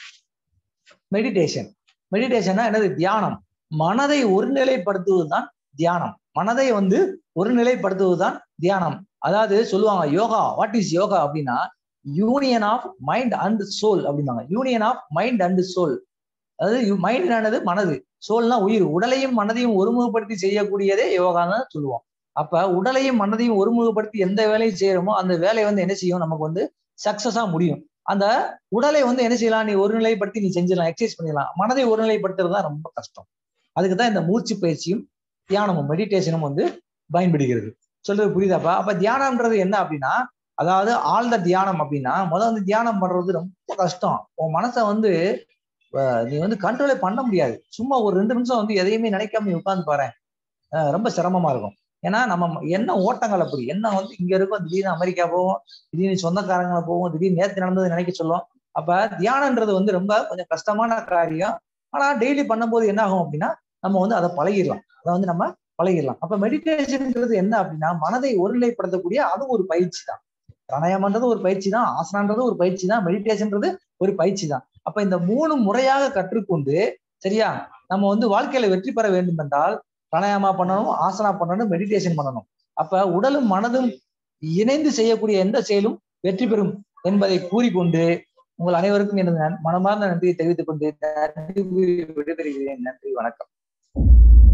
Speaker 1: மெடிடேஷன் மெடிடேஷன்னா என்னது தியானம் மனதை ஒருநிலைப்படுத்துவது தான் தியானம் மனதை வந்து ஒருநிலைப்படுத்துவது தான் தியானம் அதாவது சொல்லுவாங்க யோகா வாட் இஸ் யோகா அப்படின்னா union of mind and soul அப்படிம்பாங்க union of mind and soul அதாவது மைண்ட் ஆனது மனது சோல்னா உயிர் உடலையும் மனதையும் ஒருமுகப்படுத்தி செய்யக்கூடியதே யோகான்னு சொல்லுவோம் அப்ப உடலையும் மனதையும் ஒருமுகப்படுத்தி எந்த வேலையும் செய்யறோமோ அந்த வேலையை வந்து என்ன செய்யும் நமக்கு வந்து சக்சஸா முடியும் அந்த உடலை வந்து என்ன செய்யலாம் நீ ஒருநிலைப்படுத்தி நீ செஞ்சிடலாம் எக்ஸசைஸ் பண்ணிடலாம் மனதை ஒருநிலைப்படுத்துறது தான் ரொம்ப கஷ்டம் அதுக்கு தான் இந்த மூச்சு பயிற்சியும் தியானமும் மெடிடேஷனும் வந்து பயன்படுகிறது சொல்றது புரியுதாப்பா அப்ப தியானம்ன்றது என்ன அப்படின்னா அதாவது ஆழ்ந்த தியானம் அப்படின்னா முதல் வந்து தியானம் பண்றது ரொம்ப கஷ்டம் உன் மனசை வந்து நீ வந்து கண்ட்ரோலே பண்ண முடியாது சும்மா ஒரு ரெண்டு நிமிஷம் வந்து எதையுமே நினைக்காம நீ உட்காந்து பாரு ரொம்ப சிரமமா இருக்கும் ஏன்னா நம்ம என்ன ஓட்டங்கள் அப்படி என்ன வந்து இங்க இருக்கும் திடீர்னு அமெரிக்கா போவோம் திடீர்னு சொந்தக்காரங்களை போவோம் திடீர்னு நேற்று நடந்தது நினைக்க சொல்லும் அப்ப தியானன்றது வந்து ரொம்ப கொஞ்சம் கஷ்டமான காரியம் ஆனா டெய்லி பண்ணும்போது என்ன ஆகும் அப்படின்னா நம்ம வந்து அதை பழகிடலாம் அதை வந்து நம்ம பழகிடலாம் அப்ப மெடிடேஷன்ன்றது என்ன அப்படின்னா மனதை ஒருநிலைப்படுத்தக்கூடிய அதுவும் ஒரு பயிற்சி தான் பிராணாயாமன்றது ஒரு பயிற்சி தான் ஆசனான்றது ஒரு பயிற்சி தான் மெடிடேஷன்ன்றது ஒரு பயிற்சி தான் அப்ப இந்த மூணு முறையாக கற்றுக்கொண்டு சரியா நம்ம வந்து வாழ்க்கையில வெற்றி பெற வேண்டும் என்றால் பிராணாயாமா பண்ணணும் ஆசனா பண்ணணும் மெடிடேஷன் பண்ணணும் அப்ப உடலும் மனதும் இணைந்து செய்யக்கூடிய எந்த செயலும் வெற்றி பெறும் என்பதை கூறிக்கொண்டு உங்கள் அனைவருக்கும் எனது நன்- மனமார்ந்த நன்றியை தெரிவித்துக் கொண்டு நன்றி கூறி விடைபெறுகிறேன் நன்றி வணக்கம்